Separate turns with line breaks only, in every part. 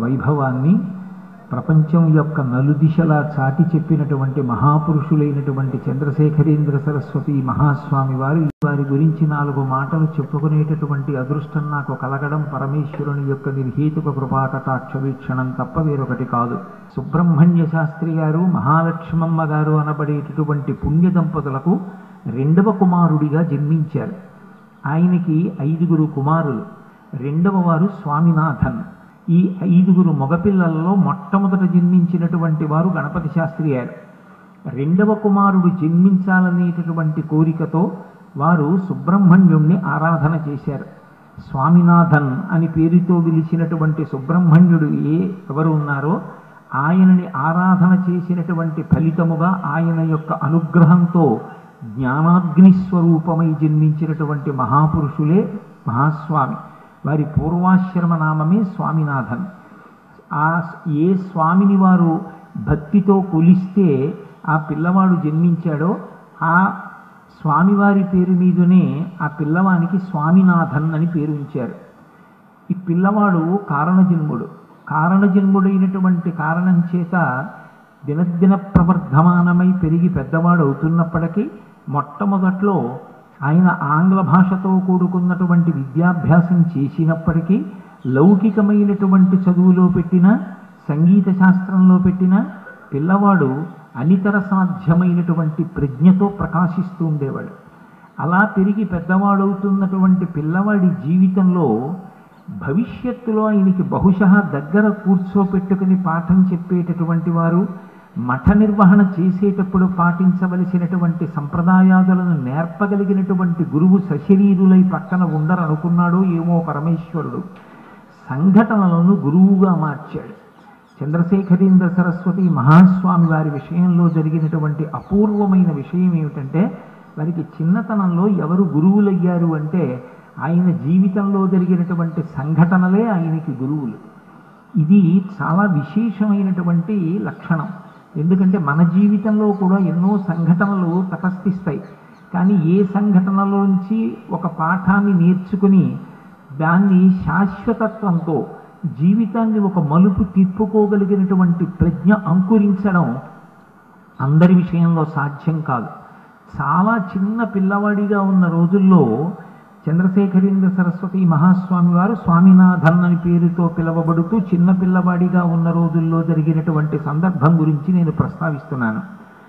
వైభవాన్ని ప్రపంచం యొక్క నలుదిశలా చాటి చెప్పినటువంటి మహాపురుషులైనటువంటి చంద్రశేఖరేంద్ర సరస్వతి మహాస్వామి వారు వారి గురించి నాలుగు మాటలు చెప్పుకునేటటువంటి అదృష్టం నాకు కలగడం పరమేశ్వరుని యొక్క నిర్హేతుక కృపాకటాక్ష వీక్షణం తప్ప వేరొకటి కాదు సుబ్రహ్మణ్య శాస్త్రి గారు మహాలక్ష్మమ్మ గారు అనబడేటటువంటి పుణ్య దంపతులకు రెండవ కుమారుడిగా జన్మించారు ఆయనకి ఐదుగురు కుమారులు రెండవ వారు స్వామినాథన్ ఈ ఐదుగురు మగపిల్లలలో మొట్టమొదట జన్మించినటువంటి వారు గణపతి శాస్త్రి గారు రెండవ కుమారుడు జన్మించాలనేటటువంటి కోరికతో వారు సుబ్రహ్మణ్యుణ్ణి ఆరాధన చేశారు స్వామినాథన్ అని పేరుతో పిలిచినటువంటి సుబ్రహ్మణ్యుడు ఏ ఎవరు ఉన్నారో ఆయనని ఆరాధన చేసినటువంటి ఫలితముగా ఆయన యొక్క అనుగ్రహంతో జ్ఞానాగ్ని స్వరూపమై జన్మించినటువంటి మహాపురుషులే మహాస్వామి వారి పూర్వాశ్రమ నామమే స్వామినాథన్ ఆ ఏ స్వామిని వారు భక్తితో కొలిస్తే ఆ పిల్లవాడు జన్మించాడో ఆ స్వామివారి పేరు మీదనే ఆ పిల్లవానికి స్వామినాథన్ అని పేరు ఉంచారు ఈ పిల్లవాడు కారణజన్ముడు కారణజన్ముడైనటువంటి కారణం చేత దినదిన ప్రవర్ధమానమై పెరిగి పెద్దవాడు అవుతున్నప్పటికీ మొట్టమొదట్లో ఆయన ఆంగ్ల భాషతో కూడుకున్నటువంటి విద్యాభ్యాసం చేసినప్పటికీ లౌకికమైనటువంటి చదువులో పెట్టిన సంగీత శాస్త్రంలో పెట్టిన పిల్లవాడు అనితర సాధ్యమైనటువంటి ప్రజ్ఞతో ప్రకాశిస్తూ ఉండేవాడు అలా పెరిగి పెద్దవాడవుతున్నటువంటి పిల్లవాడి జీవితంలో భవిష్యత్తులో ఆయనకి బహుశः దగ్గర కూర్చోపెట్టుకుని పాఠం చెప్పేటటువంటి వారు మఠ నిర్వహణ చేసేటప్పుడు పాటించవలసినటువంటి సంప్రదాయాదులను నేర్పగలిగినటువంటి గురువు సశరీరులై పక్కన ఉండరనుకున్నాడో ఏమో పరమేశ్వరుడు సంఘటనలను గురువుగా మార్చాడు చంద్రశేఖరేంద్ర సరస్వతి మహాస్వామి వారి విషయంలో జరిగినటువంటి అపూర్వమైన విషయం ఏమిటంటే వారికి చిన్నతనంలో ఎవరు గురువులయ్యారు అంటే ఆయన జీవితంలో జరిగినటువంటి సంఘటనలే ఆయనకి గురువులు ఇది చాలా విశేషమైనటువంటి లక్షణం ఎందుకంటే మన జీవితంలో కూడా ఎన్నో సంఘటనలు తటస్థిస్తాయి కానీ ఏ సంఘటనలోంచి ఒక పాఠాన్ని నేర్చుకుని దాన్ని శాశ్వతత్వంతో జీవితాన్ని ఒక మలుపు తిప్పుకోగలిగినటువంటి ప్రజ్ఞ అంకురించడం అందరి విషయంలో సాధ్యం కాదు చాలా చిన్న పిల్లవాడిగా ఉన్న రోజుల్లో చంద్రశేఖరేంద్ర సరస్వతి మహాస్వామి వారు స్వామినాథన్ అని పేరుతో పిలువబడుతూ చిన్న పిల్లవాడిగా ఉన్న రోజుల్లో జరిగినటువంటి సందర్భం గురించి నేను ప్రస్తావిస్తున్నాను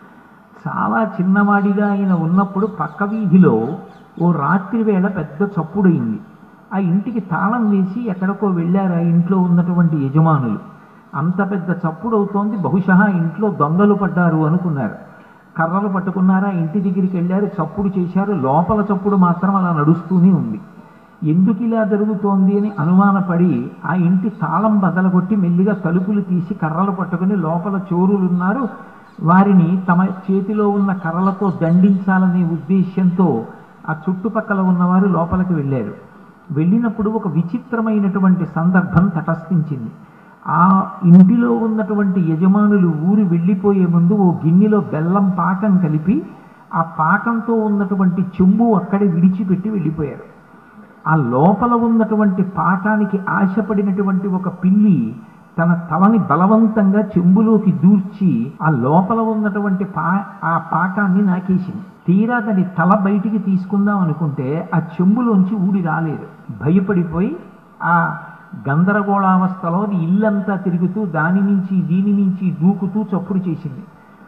చాలా చిన్నవాడిగా ఆయన ఉన్నప్పుడు పక్క వీధిలో ఓ రాత్రి వేళ పెద్ద చప్పుడైంది ఆ ఇంటికి తాళం వేసి ఎక్కడికో వెళ్ళారు ఆ ఇంట్లో ఉన్నటువంటి యజమానులు అంత పెద్ద చప్పుడు అవుతోంది బహుశా ఇంట్లో దొంగలు పడ్డారు అనుకున్నారు కర్రలు పట్టుకున్నారా ఇంటి దగ్గరికి వెళ్ళారు చప్పుడు చేశారు లోపల చప్పుడు మాత్రం అలా నడుస్తూనే ఉంది ఎందుకు ఇలా జరుగుతోంది అని అనుమానపడి ఆ ఇంటి తాళం బదలగొట్టి మెల్లిగా తలుపులు తీసి కర్రలు పట్టుకుని లోపల చోరులు ఉన్నారు వారిని తమ చేతిలో ఉన్న కర్రలతో దండించాలనే ఉద్దేశ్యంతో ఆ చుట్టుపక్కల ఉన్నవారు లోపలికి వెళ్ళారు వెళ్ళినప్పుడు ఒక విచిత్రమైనటువంటి సందర్భం తటస్థించింది ఆ ఇంటిలో ఉన్నటువంటి యజమానులు ఊరు వెళ్ళిపోయే ముందు ఓ గిన్నెలో బెల్లం పాకం కలిపి ఆ పాకంతో ఉన్నటువంటి చెంబు అక్కడే విడిచిపెట్టి వెళ్ళిపోయారు ఆ లోపల ఉన్నటువంటి పాకానికి ఆశపడినటువంటి ఒక పిల్లి తన తలని బలవంతంగా చెంబులోకి దూర్చి ఆ లోపల ఉన్నటువంటి పా ఆ పాకాన్ని నాకేసింది తీరా దాని తల బయటికి తీసుకుందాం అనుకుంటే ఆ చెంబులోంచి ఊడి రాలేదు భయపడిపోయి ఆ గందరగోళావస్థలో అది ఇల్లంతా తిరుగుతూ దాని నుంచి దీని నుంచి దూకుతూ చప్పుడు చేసింది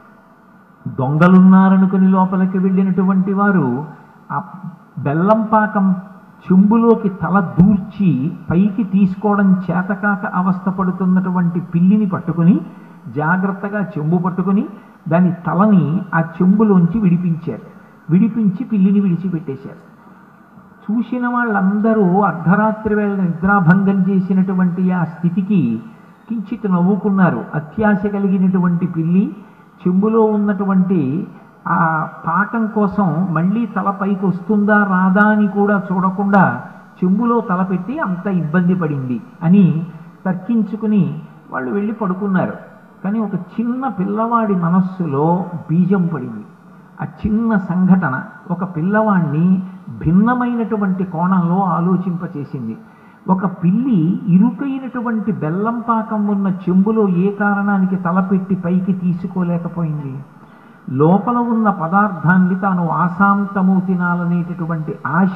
దొంగలున్నారనుకుని లోపలికి వెళ్ళినటువంటి వారు ఆ బెల్లం పాకం చెంబులోకి తల దూర్చి పైకి తీసుకోవడం చేతకాక అవస్థపడుతున్నటువంటి పిల్లిని పట్టుకుని జాగ్రత్తగా చెంబు పట్టుకుని దాని తలని ఆ చెంబులోంచి విడిపించారు విడిపించి పిల్లిని విడిచిపెట్టేశారు చూసిన వాళ్ళందరూ అర్ధరాత్రి వేళ నిద్రాభంగం చేసినటువంటి ఆ స్థితికి కించిత్ నవ్వుకున్నారు అత్యాశ కలిగినటువంటి పిల్లి చెంబులో ఉన్నటువంటి ఆ పాకం కోసం మళ్ళీ తల పైకి వస్తుందా రాదా అని కూడా చూడకుండా చెంబులో తలపెట్టి అంత ఇబ్బంది పడింది అని తర్కించుకుని వాళ్ళు వెళ్ళి పడుకున్నారు కానీ ఒక చిన్న పిల్లవాడి మనస్సులో బీజం పడింది ఆ చిన్న సంఘటన ఒక పిల్లవాణ్ణి భిన్నమైనటువంటి కోణంలో ఆలోచింపచేసింది ఒక పిల్లి ఇరుకైనటువంటి బెల్లం పాకం ఉన్న చెంబులో ఏ కారణానికి తలపెట్టి పైకి తీసుకోలేకపోయింది లోపల ఉన్న పదార్థాన్ని తాను ఆశాంతము తినాలనేటటువంటి ఆశ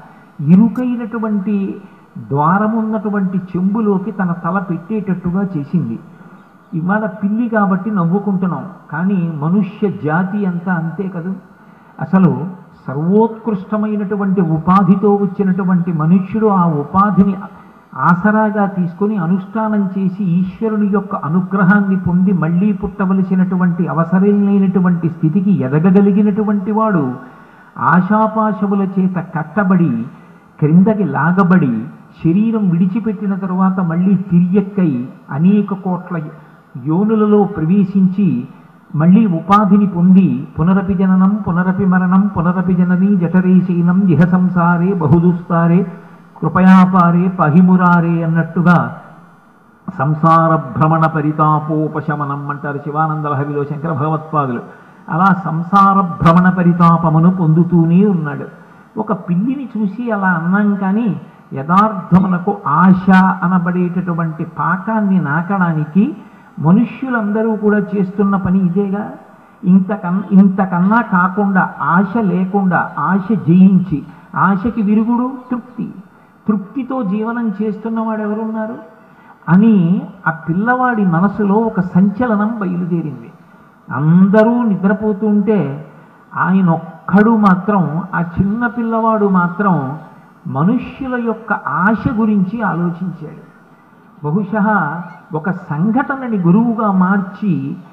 ఇరుకైనటువంటి ద్వారమున్నటువంటి చెంబులోకి తన తల పెట్టేటట్టుగా చేసింది ఇవాళ పిల్లి కాబట్టి నవ్వుకుంటున్నాం కానీ మనుష్య జాతి అంతా అంతే కదూ అసలు సర్వోత్కృష్టమైనటువంటి ఉపాధితో వచ్చినటువంటి మనుష్యుడు ఆ ఉపాధిని ఆసరాగా తీసుకొని అనుష్ఠానం చేసి ఈశ్వరుని యొక్క అనుగ్రహాన్ని పొంది మళ్ళీ పుట్టవలసినటువంటి అవసరం లేనటువంటి స్థితికి ఎదగగలిగినటువంటి వాడు ఆశాపాశముల చేత కట్టబడి క్రిందకి లాగబడి శరీరం విడిచిపెట్టిన తరువాత మళ్ళీ తిరియక్కై అనేక కోట్ల యోనులలో ప్రవేశించి మళ్ళీ ఉపాధిని పొంది పునరపి జననం పునరపి మరణం పునరపి జననీ జఠరేశీనం ఇహ సంసారే బహుదుస్తారే కృపయాపారే పహిమురారే అన్నట్టుగా సంసార భ్రమణ పరితాపోపశమనం అంటారు శివానంద లహరిలో శంకర భగవత్పాదులు అలా సంసార భ్రమణ పరితాపమును పొందుతూనే ఉన్నాడు ఒక పిల్లిని చూసి అలా అన్నాం కానీ యథార్థమునకు ఆశ అనబడేటటువంటి పాకాన్ని నాకడానికి మనుష్యులందరూ కూడా చేస్తున్న పని ఇదేగా ఇంతకన్నా ఇంతకన్నా కాకుండా ఆశ లేకుండా ఆశ జయించి ఆశకి విరుగుడు తృప్తి తృప్తితో జీవనం చేస్తున్నవాడు ఎవరున్నారు అని ఆ పిల్లవాడి మనసులో ఒక సంచలనం బయలుదేరింది అందరూ నిద్రపోతుంటే ఆయన ఒక్కడు మాత్రం ఆ చిన్న పిల్లవాడు మాత్రం మనుష్యుల యొక్క ఆశ గురించి ఆలోచించాడు బహుశः ఒక సంఘటనని గురువుగా మార్చి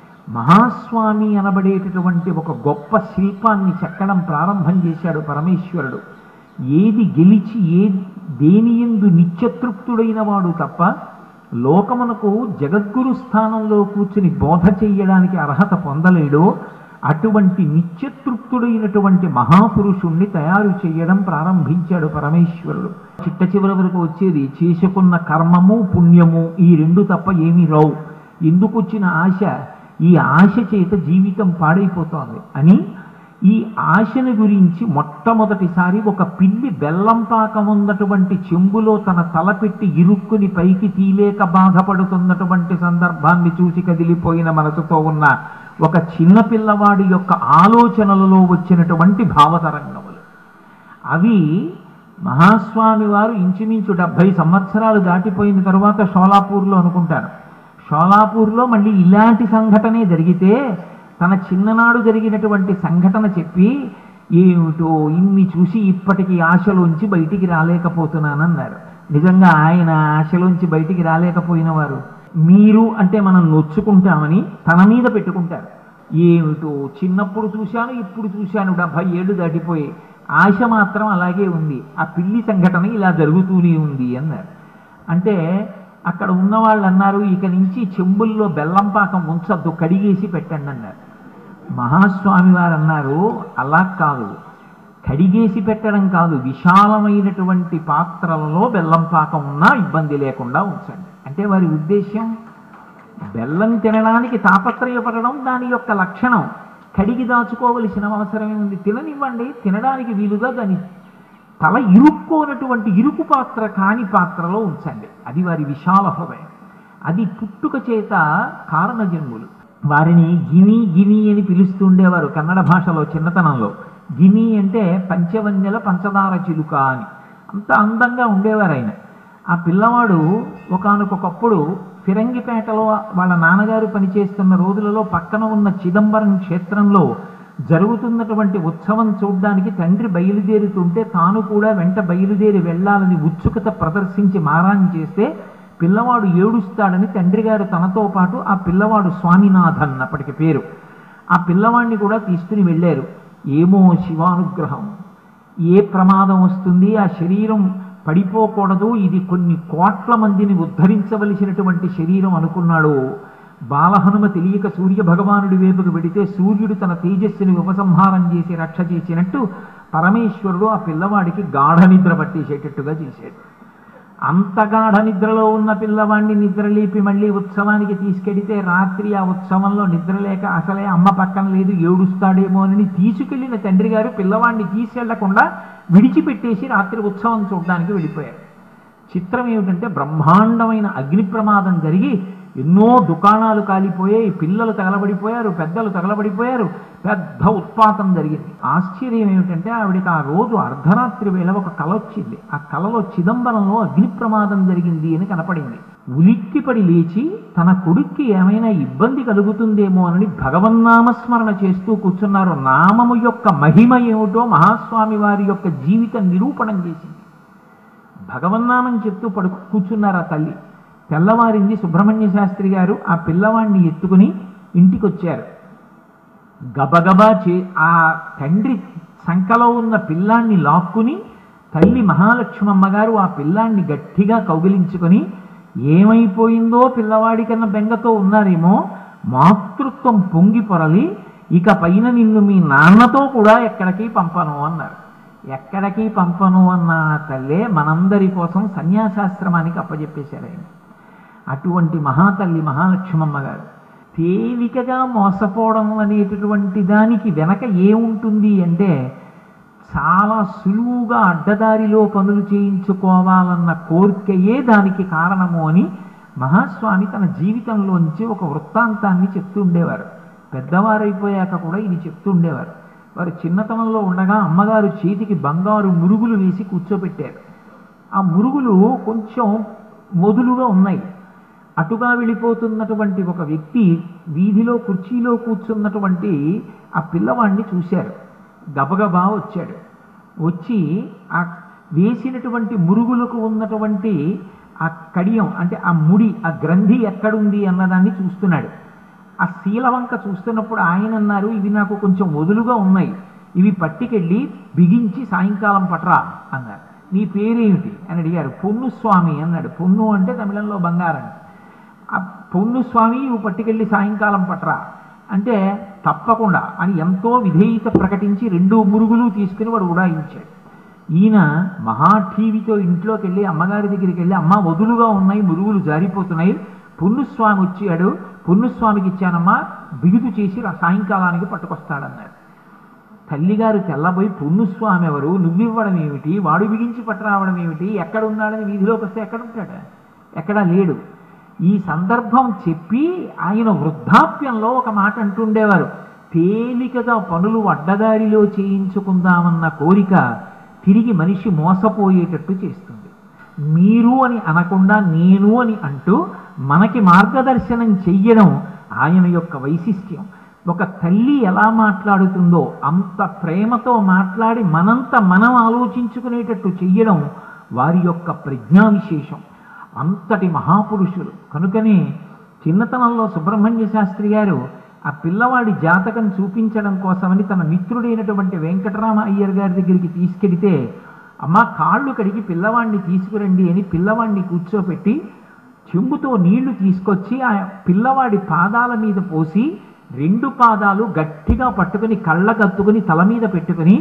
మహాస్వామి అనబడేటటువంటి ఒక గొప్ప శిల్పాన్ని చెక్కడం ప్రారంభం చేశాడు పరమేశ్వరుడు ఏది గెలిచి ఏ దేని ఎందు నిత్యతృప్తుడైన వాడు తప్ప లోకమునకు జగద్గురు స్థానంలో కూర్చుని బోధ చెయ్యడానికి అర్హత పొందలేడో అటువంటి నిత్యతృప్తుడైనటువంటి మహాపురుషుణ్ణి తయారు చేయడం ప్రారంభించాడు పరమేశ్వరుడు చిట్ట చివరి వరకు వచ్చేది చేసుకున్న కర్మము పుణ్యము ఈ రెండు తప్ప ఏమీ రావు ఎందుకు వచ్చిన ఆశ ఈ ఆశ చేత జీవితం పాడైపోతోంది అని ఈ ఆశను గురించి మొట్టమొదటిసారి ఒక పిల్లి బెల్లం పాకం ఉన్నటువంటి చెంబులో తన తల పెట్టి ఇరుక్కుని పైకి తీలేక బాధపడుతున్నటువంటి సందర్భాన్ని చూసి కదిలిపోయిన మనసుతో ఉన్న ఒక చిన్న పిల్లవాడి యొక్క ఆలోచనలలో వచ్చినటువంటి భావతరంగములు అవి మహాస్వామి వారు ఇంచుమించు డెబ్భై సంవత్సరాలు దాటిపోయిన తరువాత షోలాపూర్లో అనుకుంటారు షోలాపూర్లో మళ్ళీ ఇలాంటి సంఘటనే జరిగితే తన చిన్ననాడు జరిగినటువంటి సంఘటన చెప్పి ఏమిటో ఇన్ని చూసి ఇప్పటికీ ఆశలోంచి బయటికి రాలేకపోతున్నానన్నారు నిజంగా ఆయన ఆశలోంచి బయటికి రాలేకపోయిన వారు మీరు అంటే మనం నొచ్చుకుంటామని తన మీద పెట్టుకుంటారు ఏమిటో చిన్నప్పుడు చూశాను ఇప్పుడు చూశాను డెబ్భై ఏళ్ళు దాటిపోయి ఆశ మాత్రం అలాగే ఉంది ఆ పిల్లి సంఘటన ఇలా జరుగుతూనే ఉంది అన్నారు అంటే అక్కడ ఉన్న వాళ్ళు అన్నారు ఇక నుంచి చెంబుల్లో బెల్లం పాకం ఉంచద్దు కడిగేసి పెట్టండి అన్నారు మహాస్వామి వారు అన్నారు అలా కాదు కడిగేసి పెట్టడం కాదు విశాలమైనటువంటి పాత్రలలో బెల్లం పాకం ఉన్నా ఇబ్బంది లేకుండా ఉంచండి అంటే వారి ఉద్దేశ్యం బెల్లం తినడానికి తాపత్రయపడడం దాని యొక్క లక్షణం కడిగి దాచుకోవలసిన అవసరమే ఉంది తిననివ్వండి తినడానికి వీలుగా దాని తల ఇరుక్కోనటువంటి ఇరుకు పాత్ర కాని పాత్రలో ఉంచండి అది వారి విశాల హృదయం అది పుట్టుక చేత కారణజన్ములు వారిని గిని గిని అని పిలుస్తుండేవారు కన్నడ భాషలో చిన్నతనంలో గిని అంటే పంచవన్యల పంచదార చిలుక అని అంత అందంగా ఉండేవారు ఆయన ఆ పిల్లవాడు ఒకానొకప్పుడు ఫిరంగిపేటలో వాళ్ళ నాన్నగారు పనిచేస్తున్న రోజులలో పక్కన ఉన్న చిదంబరం క్షేత్రంలో జరుగుతున్నటువంటి ఉత్సవం చూడ్డానికి తండ్రి బయలుదేరుతుంటే తాను కూడా వెంట బయలుదేరి వెళ్ళాలని ఉత్సుకత ప్రదర్శించి మారాన్ చేస్తే పిల్లవాడు ఏడుస్తాడని తండ్రి గారు తనతో పాటు ఆ పిల్లవాడు స్వామినాథన్ అప్పటికి పేరు ఆ పిల్లవాడిని కూడా తీసుకుని వెళ్ళారు ఏమో శివానుగ్రహం ఏ ప్రమాదం వస్తుంది ఆ శరీరం పడిపోకూడదు ఇది కొన్ని కోట్ల మందిని ఉద్ధరించవలసినటువంటి శరీరం అనుకున్నాడు బాలహనుమ తెలియక సూర్య భగవానుడి వైపుకు వెడితే సూర్యుడు తన తేజస్సుని ఉపసంహారం చేసి రక్ష చేసినట్టు పరమేశ్వరుడు ఆ పిల్లవాడికి గాఢ నిద్ర పట్టేసేటట్టుగా చేశాడు అంత గాఢ నిద్రలో ఉన్న పిల్లవాడిని నిద్రలేపి మళ్ళీ ఉత్సవానికి తీసుకెడితే రాత్రి ఆ ఉత్సవంలో నిద్రలేక అసలే అమ్మ పక్కన లేదు ఏడుస్తాడేమో అని తీసుకెళ్లిన తండ్రి గారు పిల్లవాడిని తీసుకెళ్లకుండా విడిచిపెట్టేసి రాత్రి ఉత్సవం చూడడానికి వెళ్ళిపోయారు చిత్రం ఏమిటంటే బ్రహ్మాండమైన అగ్ని ప్రమాదం జరిగి ఎన్నో దుకాణాలు కాలిపోయాయి పిల్లలు తగలబడిపోయారు పెద్దలు తగలబడిపోయారు పెద్ద ఉత్పాతం జరిగింది ఆశ్చర్యం ఏమిటంటే ఆవిడకి ఆ రోజు అర్ధరాత్రి వేళ ఒక కల వచ్చింది ఆ కలలో చిదంబరంలో అగ్ని ప్రమాదం జరిగింది అని కనపడింది ఉలిక్కిపడి లేచి తన కొడుక్కి ఏమైనా ఇబ్బంది కలుగుతుందేమో అని భగవన్నామస్మరణ చేస్తూ కూర్చున్నారు నామము యొక్క మహిమ ఏమిటో మహాస్వామి వారి యొక్క జీవిత నిరూపణం చేసింది భగవన్నామం చెప్తూ పడు కూర్చున్నారు ఆ తల్లి తెల్లవారింది సుబ్రహ్మణ్య శాస్త్రి గారు ఆ పిల్లవాడిని ఎత్తుకుని ఇంటికి వచ్చారు గబగబా చే ఆ తండ్రి సంకలో ఉన్న పిల్లాన్ని లాక్కుని తల్లి మహాలక్ష్మమ్మ గారు ఆ పిల్లాన్ని గట్టిగా కౌగిలించుకొని ఏమైపోయిందో పిల్లవాడి కన్నా బెంగతో ఉన్నారేమో మాతృత్వం పొంగి పొరలి ఇక పైన నిన్ను మీ నాన్నతో కూడా ఎక్కడికి పంపను అన్నారు ఎక్కడికి పంపను అన్న ఆ తల్లే మనందరి కోసం సన్యాసాశ్రమానికి అప్పజెప్పేశారు ఆయన అటువంటి మహాతల్లి మహాలక్ష్మమ్మ గారు తేలికగా మోసపోవడం అనేటటువంటి దానికి వెనక ఏముంటుంది అంటే చాలా సులువుగా అడ్డదారిలో పనులు చేయించుకోవాలన్న కోరికయే దానికి కారణము అని మహాస్వామి తన జీవితంలోంచి ఒక వృత్తాంతాన్ని చెప్తూ ఉండేవారు పెద్దవారైపోయాక కూడా ఇది చెప్తూ ఉండేవారు వారు చిన్నతనంలో ఉండగా అమ్మగారు చేతికి బంగారు మురుగులు వేసి కూర్చోబెట్టారు ఆ మురుగులు కొంచెం మొదులుగా ఉన్నాయి అటుగా వెళ్ళిపోతున్నటువంటి ఒక వ్యక్తి వీధిలో కుర్చీలో కూర్చున్నటువంటి ఆ పిల్లవాడిని చూశారు గబగబా వచ్చాడు వచ్చి ఆ వేసినటువంటి మురుగులకు ఉన్నటువంటి ఆ కడియం అంటే ఆ ముడి ఆ గ్రంథి ఎక్కడుంది అన్నదాన్ని చూస్తున్నాడు ఆ శీలవంక చూస్తున్నప్పుడు ఆయన అన్నారు ఇవి నాకు కొంచెం వదులుగా ఉన్నాయి ఇవి పట్టికెళ్ళి బిగించి సాయంకాలం పట్రా అన్నారు నీ పేరేమిటి అని అడిగారు పొన్ను స్వామి అన్నాడు పొన్ను అంటే తమిళంలో బంగారం ఆ పొన్ను స్వామి ఇవి పట్టుకెళ్ళి సాయంకాలం పట్రా అంటే తప్పకుండా అని ఎంతో విధేయత ప్రకటించి రెండు మురుగులు తీసుకుని వాడు ఉడాయించాడు ఈయన మహా టీవీతో ఇంట్లోకి వెళ్ళి అమ్మగారి దగ్గరికి వెళ్ళి అమ్మ వదులుగా ఉన్నాయి మురుగులు జారిపోతున్నాయి పున్నుస్వామి వచ్చాడు పున్నుస్వామికి ఇచ్చానమ్మా బిగుతు చేసి రా- సాయంకాలానికి పట్టుకొస్తాడన్నారు తల్లిగారు తెల్లబోయి పున్నుస్వామి ఎవరు నువ్వివ్వడం ఏమిటి వాడు బిగించి పట్టురావడం ఏమిటి ఎక్కడ ఉన్నాడని వీధిలోకి వస్తే ఎక్కడ ఉంటాడు ఎక్కడా లేడు ఈ సందర్భం చెప్పి ఆయన వృద్ధాప్యంలో ఒక మాట అంటుండేవారు తేలికగా పనులు అడ్డదారిలో చేయించుకుందామన్న కోరిక తిరిగి మనిషి మోసపోయేటట్టు చేస్తుంది మీరు అని అనకుండా నేను అని అంటూ మనకి మార్గదర్శనం చెయ్యడం ఆయన యొక్క వైశిష్ట్యం ఒక తల్లి ఎలా మాట్లాడుతుందో అంత ప్రేమతో మాట్లాడి మనంత మనం ఆలోచించుకునేటట్టు చెయ్యడం వారి యొక్క ప్రజ్ఞా విశేషం అంతటి మహాపురుషులు కనుకనే చిన్నతనంలో సుబ్రహ్మణ్య శాస్త్రి గారు ఆ పిల్లవాడి జాతకం చూపించడం కోసమని తన మిత్రుడైనటువంటి వెంకటరామ అయ్యర్ గారి దగ్గరికి తీసుకెడితే అమ్మ కాళ్ళు కడిగి పిల్లవాడిని తీసుకురండి అని పిల్లవాడిని కూర్చోపెట్టి చెంబుతో నీళ్లు తీసుకొచ్చి ఆ పిల్లవాడి పాదాల మీద పోసి రెండు పాదాలు గట్టిగా పట్టుకుని కళ్ళకత్తుకుని తల మీద పెట్టుకుని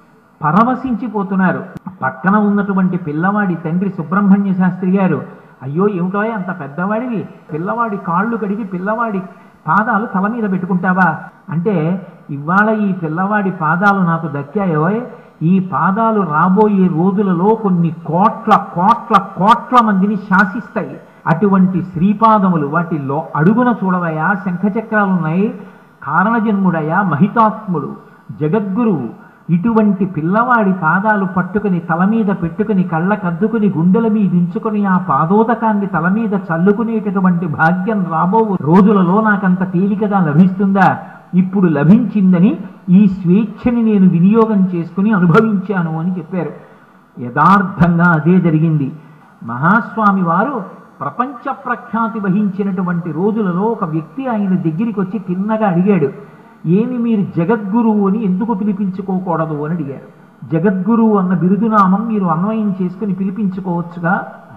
పరవశించిపోతున్నారు పక్కన ఉన్నటువంటి పిల్లవాడి తండ్రి సుబ్రహ్మణ్య శాస్త్రి గారు అయ్యో ఏమిటో అంత పెద్దవాడివి పిల్లవాడి కాళ్ళు కడిగి పిల్లవాడి పాదాలు తల మీద పెట్టుకుంటావా అంటే ఇవాళ ఈ పిల్లవాడి పాదాలు నాకు దక్కాయో ఈ పాదాలు రాబోయే రోజులలో కొన్ని కోట్ల కోట్ల కోట్ల మందిని శాసిస్తాయి అటువంటి శ్రీపాదములు వాటిల్లో అడుగున చూడవయా శంఖచక్రాలు ఉన్నాయి కారణజన్ముడయా మహితాత్ముడు జగద్గురువు ఇటువంటి పిల్లవాడి పాదాలు పట్టుకుని తల మీద పెట్టుకుని కళ్ళ కద్దుకుని గుండెల మీద దించుకుని ఆ పాదోదకాన్ని తల మీద చల్లుకునేటటువంటి భాగ్యం రాబో రోజులలో నాకంత తేలికగా లభిస్తుందా ఇప్పుడు లభించిందని ఈ స్వేచ్ఛని నేను వినియోగం చేసుకుని అనుభవించాను అని చెప్పారు యథార్థంగా అదే జరిగింది మహాస్వామి వారు ప్రపంచ ప్రఖ్యాతి వహించినటువంటి రోజులలో ఒక వ్యక్తి ఆయన దగ్గరికి వచ్చి తిన్నగా అడిగాడు ఏమి మీరు జగద్గురువు అని ఎందుకు పిలిపించుకోకూడదు అని అడిగారు జగద్గురువు అన్న బిరుదునామం మీరు అన్వయం చేసుకుని పిలిపించుకోవచ్చుగా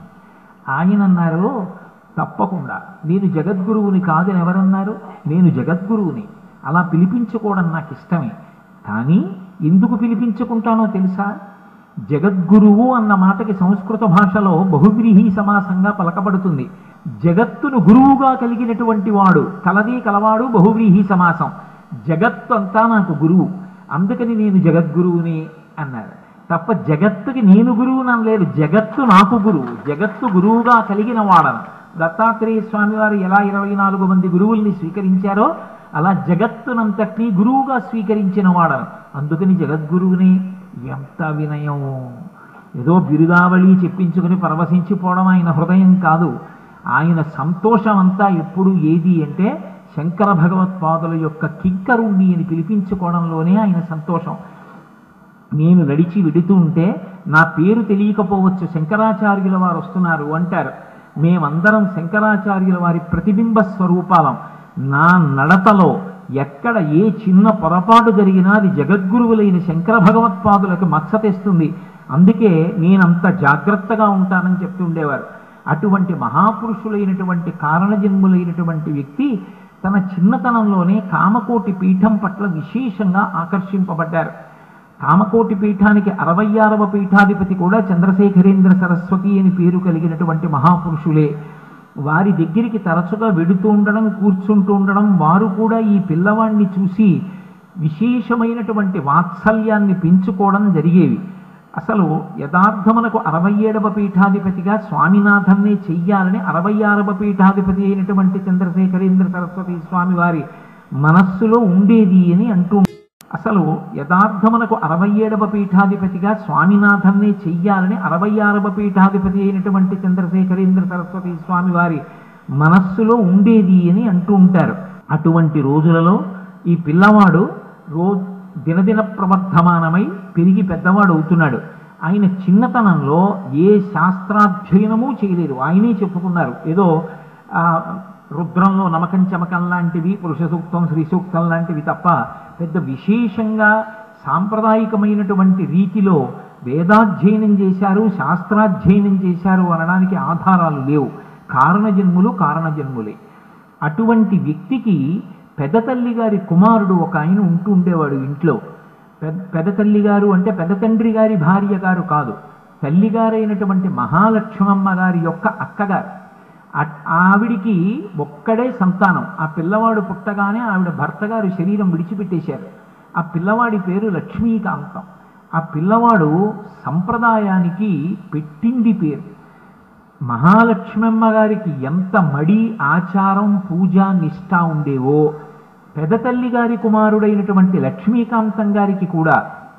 ఆయన అన్నారు తప్పకుండా నేను జగద్గురువుని కాదని ఎవరన్నారు నేను జగద్గురువుని అలా పిలిపించుకోవడం నాకు ఇష్టమే కానీ ఎందుకు పిలిపించుకుంటానో తెలుసా జగద్గురువు అన్న మాటకి సంస్కృత భాషలో బహువ్రీహి సమాసంగా పలకబడుతుంది జగత్తును గురువుగా కలిగినటువంటి వాడు కలది కలవాడు బహువ్రీహి సమాసం జగత్తు అంతా నాకు గురువు అందుకని నేను జగద్గురువుని అన్నారు తప్ప జగత్తుకి నేను గురువు లేదు జగత్తు నాకు గురువు జగత్తు గురువుగా కలిగిన వాడను దత్తాత్రేయ స్వామి వారు ఎలా ఇరవై నాలుగు మంది గురువుల్ని స్వీకరించారో అలా జగత్తునంతటినీ గురువుగా స్వీకరించిన వాడను అందుకని జగద్గురువుని ఎంత వినయం ఏదో బిరుదావళి చెప్పించుకుని పరవశించిపోవడం ఆయన హృదయం కాదు ఆయన సంతోషం అంతా ఎప్పుడు ఏది అంటే శంకర భగవత్పాదుల యొక్క కింకరుణ్ణి అని పిలిపించుకోవడంలోనే ఆయన సంతోషం నేను నడిచి వెడుతూ ఉంటే నా పేరు తెలియకపోవచ్చు శంకరాచార్యుల వారు వస్తున్నారు అంటారు మేమందరం శంకరాచార్యుల వారి ప్రతిబింబ స్వరూపాలం నా నడతలో ఎక్కడ ఏ చిన్న పొరపాటు జరిగినా అది జగద్గురువులైన శంకర భగవత్పాదులకు మచ్చ తెస్తుంది అందుకే నేనంత జాగ్రత్తగా ఉంటానని చెప్తుండేవారు అటువంటి మహాపురుషులైనటువంటి కారణజన్ములైనటువంటి వ్యక్తి తన చిన్నతనంలోనే కామకోటి పీఠం పట్ల విశేషంగా ఆకర్షింపబడ్డారు కామకోటి పీఠానికి అరవై ఆరవ పీఠాధిపతి కూడా చంద్రశేఖరేంద్ర సరస్వతి అని పేరు కలిగినటువంటి మహాపురుషులే వారి దగ్గరికి తరచుగా వెడుతూ ఉండడం కూర్చుంటూ ఉండడం వారు కూడా ఈ పిల్లవాడిని చూసి విశేషమైనటువంటి వాత్సల్యాన్ని పెంచుకోవడం జరిగేవి అసలు యథార్థమునకు అరవై ఏడవ పీఠాధిపతిగా స్వామినాథన్నే చెయ్యాలని అరవై ఆరవ పీఠాధిపతి అయినటువంటి చంద్రశేఖరేంద్ర సరస్వతి స్వామి వారి మనస్సులో ఉండేది అని అంటూ అసలు యథార్థమునకు అరవై ఏడవ పీఠాధిపతిగా స్వామినాథన్నే చెయ్యాలని అరవై ఆరవ పీఠాధిపతి అయినటువంటి చంద్రశేఖరేంద్ర సరస్వతి స్వామి వారి మనస్సులో ఉండేది అని అంటూ ఉంటారు అటువంటి రోజులలో ఈ పిల్లవాడు రో దినదిన ప్రవర్ధమానమై పెరిగి పెద్దవాడు అవుతున్నాడు ఆయన చిన్నతనంలో ఏ శాస్త్రాధ్యయనము చేయలేదు ఆయనే చెప్పుకున్నారు ఏదో ఆ, రుద్రంలో నమకం చమకం లాంటివి పురుష సూక్తం శ్రీ సూక్తం లాంటివి తప్ప పెద్ద విశేషంగా సాంప్రదాయికమైనటువంటి రీతిలో వేదాధ్యయనం చేశారు శాస్త్రాధ్యయనం చేశారు అనడానికి ఆధారాలు లేవు కారణజన్ములు కారణజన్ములే అటువంటి వ్యక్తికి పెదతల్లి గారి కుమారుడు ఒక ఆయన ఉంటూ ఉండేవాడు ఇంట్లో పెద్ద పెదతల్లి గారు అంటే పెద్ద తండ్రి గారి భార్య గారు కాదు తల్లిగారైనటువంటి మహాలక్ష్మమ్మ గారి యొక్క అక్కగారు ఆ- ఆవిడికి ఒక్కడే సంతానం ఆ పిల్లవాడు పుట్టగానే ఆవిడ భర్త గారు శరీరం విడిచిపెట్టేశారు ఆ పిల్లవాడి పేరు లక్ష్మీకాంతం ఆ పిల్లవాడు సంప్రదాయానికి పెట్టింది పేరు మహాలక్ష్మమ్మ గారికి ఎంత మడి ఆచారం పూజ నిష్ఠ ఉండేవో పెదతల్లి గారి కుమారుడైనటువంటి లక్ష్మీకాంతం గారికి కూడా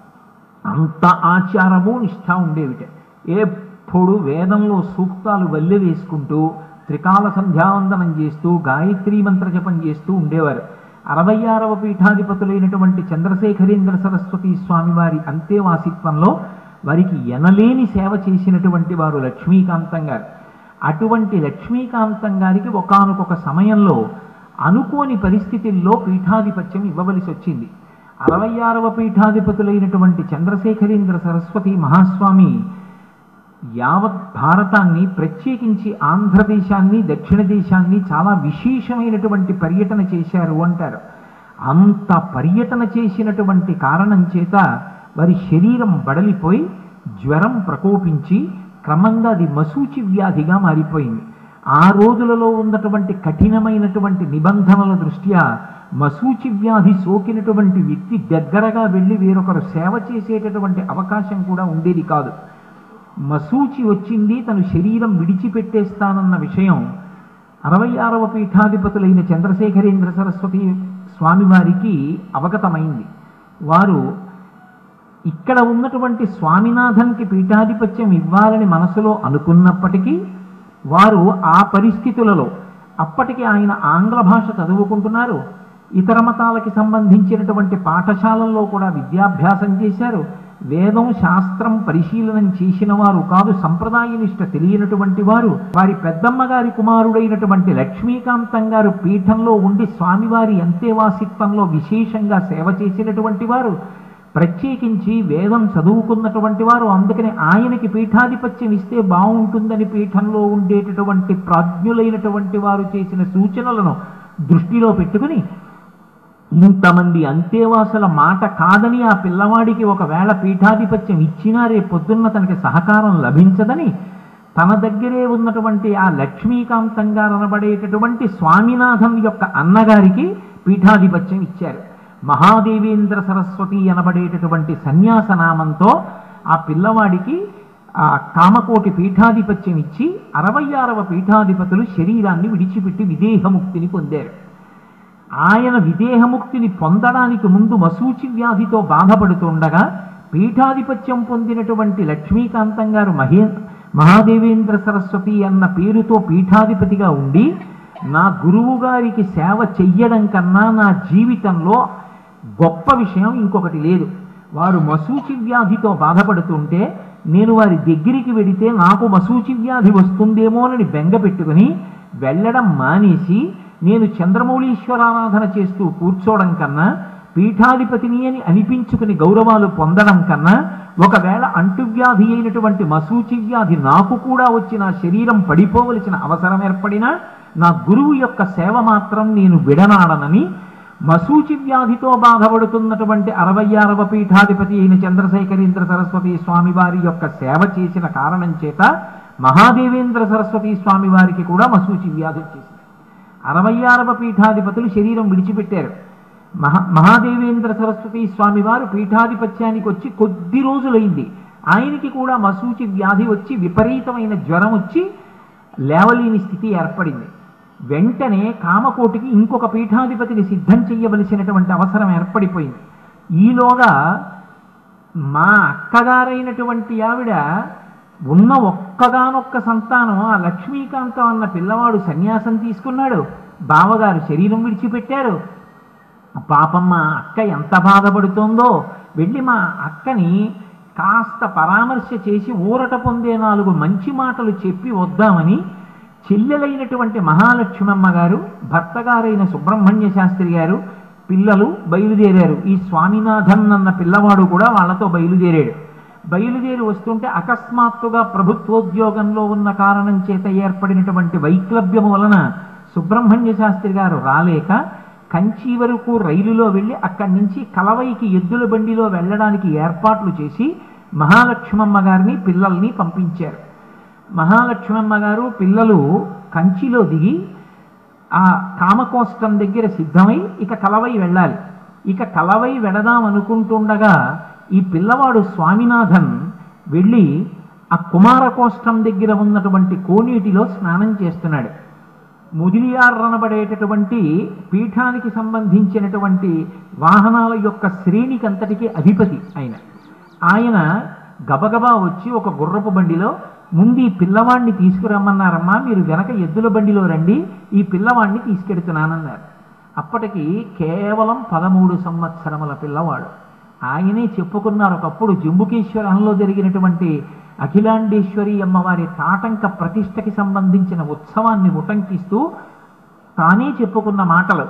అంత ఆచారము నిష్ఠ ఉండేవిట ఎప్పుడు వేదంలో సూక్తాలు వల్లె వేసుకుంటూ త్రికాల సంధ్యావందనం చేస్తూ గాయత్రీ మంత్ర జపం చేస్తూ ఉండేవారు అరవై ఆరవ పీఠాధిపతులైనటువంటి చంద్రశేఖరేంద్ర సరస్వతి స్వామి వారి అంతేవాసిత్వంలో వారికి ఎనలేని సేవ చేసినటువంటి వారు లక్ష్మీకాంతం గారు అటువంటి లక్ష్మీకాంతం గారికి ఒకానొక సమయంలో అనుకోని పరిస్థితుల్లో పీఠాధిపత్యం ఇవ్వవలసి వచ్చింది అరవై ఆరవ పీఠాధిపతులైనటువంటి చంద్రశేఖరేంద్ర సరస్వతి మహాస్వామి యావత్ భారతాన్ని ప్రత్యేకించి ఆంధ్రదేశాన్ని దక్షిణ దేశాన్ని చాలా విశేషమైనటువంటి పర్యటన చేశారు అంటారు అంత పర్యటన చేసినటువంటి కారణం చేత వారి శరీరం బడలిపోయి జ్వరం ప్రకోపించి క్రమంగా అది మసూచి వ్యాధిగా మారిపోయింది ఆ రోజులలో ఉన్నటువంటి కఠినమైనటువంటి నిబంధనల దృష్ట్యా మసూచి వ్యాధి సోకినటువంటి వ్యక్తి దగ్గరగా వెళ్ళి వేరొకరు సేవ చేసేటటువంటి అవకాశం కూడా ఉండేది కాదు మసూచి వచ్చింది తను శరీరం విడిచిపెట్టేస్తానన్న విషయం అరవై ఆరవ పీఠాధిపతులైన చంద్రశేఖరేంద్ర సరస్వతి స్వామివారికి అవగతమైంది వారు ఇక్కడ ఉన్నటువంటి స్వామినాథన్కి పీఠాధిపత్యం ఇవ్వాలని మనసులో అనుకున్నప్పటికీ వారు ఆ పరిస్థితులలో అప్పటికి ఆయన ఆంగ్ల భాష చదువుకుంటున్నారు ఇతర మతాలకి సంబంధించినటువంటి పాఠశాలల్లో కూడా విద్యాభ్యాసం చేశారు వేదం శాస్త్రం పరిశీలనం చేసిన వారు కాదు సంప్రదాయనిష్ట తెలియనటువంటి వారు వారి పెద్దమ్మ గారి కుమారుడైనటువంటి లక్ష్మీకాంతం గారు పీఠంలో ఉండి స్వామివారి అంతేవాసిత్వంలో విశేషంగా సేవ చేసినటువంటి వారు ప్రత్యేకించి వేదం చదువుకున్నటువంటి వారు అందుకని ఆయనకి పీఠాధిపత్యం ఇస్తే బాగుంటుందని పీఠంలో ఉండేటటువంటి ప్రాజ్ఞులైనటువంటి వారు చేసిన సూచనలను దృష్టిలో పెట్టుకుని ఇంతమంది అంతేవాసుల మాట కాదని ఆ పిల్లవాడికి ఒకవేళ పీఠాధిపత్యం ఇచ్చినా రేపు పొద్దున్న తనకి సహకారం లభించదని తన దగ్గరే ఉన్నటువంటి ఆ లక్ష్మీకాంతం గారు అనబడేటటువంటి స్వామినాథం యొక్క అన్నగారికి పీఠాధిపత్యం ఇచ్చారు మహాదేవేంద్ర సరస్వతి అనబడేటటువంటి సన్యాస నామంతో ఆ పిల్లవాడికి ఆ కామకోటి పీఠాధిపత్యం ఇచ్చి అరవై ఆరవ పీఠాధిపతులు శరీరాన్ని విడిచిపెట్టి విదేహముక్తిని పొందారు ఆయన విదేహముక్తిని పొందడానికి ముందు మసూచి వ్యాధితో బాధపడుతుండగా పీఠాధిపత్యం పొందినటువంటి లక్ష్మీకాంతం గారు మహే మహాదేవేంద్ర సరస్వతి అన్న పేరుతో పీఠాధిపతిగా ఉండి నా గురువు గారికి సేవ చెయ్యడం కన్నా నా జీవితంలో గొప్ప విషయం ఇంకొకటి లేదు వారు మసూచి వ్యాధితో బాధపడుతుంటే నేను వారి దగ్గరికి వెడితే నాకు మసూచి వ్యాధి వస్తుందేమోనని బెంగ పెట్టుకుని వెళ్ళడం మానేసి నేను చంద్రమౌళీశ్వరారాధన చేస్తూ కూర్చోవడం కన్నా పీఠాధిపతిని అని అనిపించుకుని గౌరవాలు పొందడం కన్నా ఒకవేళ అంటువ్యాధి అయినటువంటి మసూచి వ్యాధి నాకు కూడా వచ్చి నా శరీరం పడిపోవలసిన అవసరం ఏర్పడినా నా గురువు యొక్క సేవ మాత్రం నేను విడనాడనని మసూచి వ్యాధితో బాధపడుతున్నటువంటి అరవై ఆరవ పీఠాధిపతి అయిన చంద్రశేఖరేంద్ర సరస్వతి స్వామి వారి యొక్క సేవ చేసిన కారణం చేత మహాదేవేంద్ర సరస్వతి స్వామి వారికి కూడా మసూచి వ్యాధి వచ్చేసింది అరవై ఆరవ పీఠాధిపతులు శరీరం విడిచిపెట్టారు మహా మహాదేవేంద్ర సరస్వతి స్వామి వారు పీఠాధిపత్యానికి వచ్చి కొద్ది రోజులైంది ఆయనకి కూడా మసూచి వ్యాధి వచ్చి విపరీతమైన జ్వరం వచ్చి లేవలేని స్థితి ఏర్పడింది వెంటనే కామకోటికి ఇంకొక పీఠాధిపతిని సిద్ధం చెయ్యవలసినటువంటి అవసరం ఏర్పడిపోయింది ఈలోగా మా అక్కగారైనటువంటి ఆవిడ ఉన్న ఒక్కగానొక్క సంతానం ఆ లక్ష్మీకాంతం అన్న పిల్లవాడు సన్యాసం తీసుకున్నాడు బావగారు శరీరం విడిచిపెట్టారు పాపం మా అక్క ఎంత బాధపడుతోందో వెళ్ళి మా అక్కని కాస్త పరామర్శ చేసి ఊరట పొందే నాలుగు మంచి మాటలు చెప్పి వద్దామని చెల్లెలైనటువంటి మహాలక్ష్మమ్మ గారు భర్త గారైన సుబ్రహ్మణ్య శాస్త్రి గారు పిల్లలు బయలుదేరారు ఈ స్వామినాథన్ అన్న పిల్లవాడు కూడా వాళ్ళతో బయలుదేరాడు బయలుదేరి వస్తుంటే అకస్మాత్తుగా ప్రభుత్వోద్యోగంలో ఉన్న కారణం చేత ఏర్పడినటువంటి వైక్లభ్యము వలన సుబ్రహ్మణ్య శాస్త్రి గారు రాలేక కంచి వరకు రైలులో వెళ్ళి అక్కడి నుంచి కలవైకి ఎద్దుల బండిలో వెళ్ళడానికి ఏర్పాట్లు చేసి మహాలక్ష్మమ్మ గారిని పిల్లల్ని పంపించారు మహాలక్ష్మమ్మ గారు పిల్లలు కంచిలో దిగి ఆ కామకోష్టం దగ్గర సిద్ధమై ఇక కలవై వెళ్ళాలి ఇక కలవై వెడదాం అనుకుంటుండగా ఈ పిల్లవాడు స్వామినాథన్ వెళ్ళి ఆ కుమారకోష్టం దగ్గర ఉన్నటువంటి కోనేటిలో స్నానం చేస్తున్నాడు ముదిలియారనబడేటటువంటి పీఠానికి సంబంధించినటువంటి వాహనాల యొక్క శ్రేణికంతటికి అధిపతి ఆయన ఆయన గబగబా వచ్చి ఒక గుర్రపు బండిలో ముందు ఈ పిల్లవాడిని తీసుకురమ్మన్నారమ్మా మీరు వెనక ఎద్దుల బండిలో రండి ఈ పిల్లవాడిని తీసుకెడుతున్నానన్నారు అప్పటికి కేవలం పదమూడు సంవత్సరముల పిల్లవాడు ఆయనే చెప్పుకున్నారు ఒకప్పుడు జంబుకేశ్వరంలో జరిగినటువంటి అఖిలాండేశ్వరి అమ్మవారి తాటంక ప్రతిష్టకి సంబంధించిన ఉత్సవాన్ని ఉటంకిస్తూ తానే చెప్పుకున్న మాటలు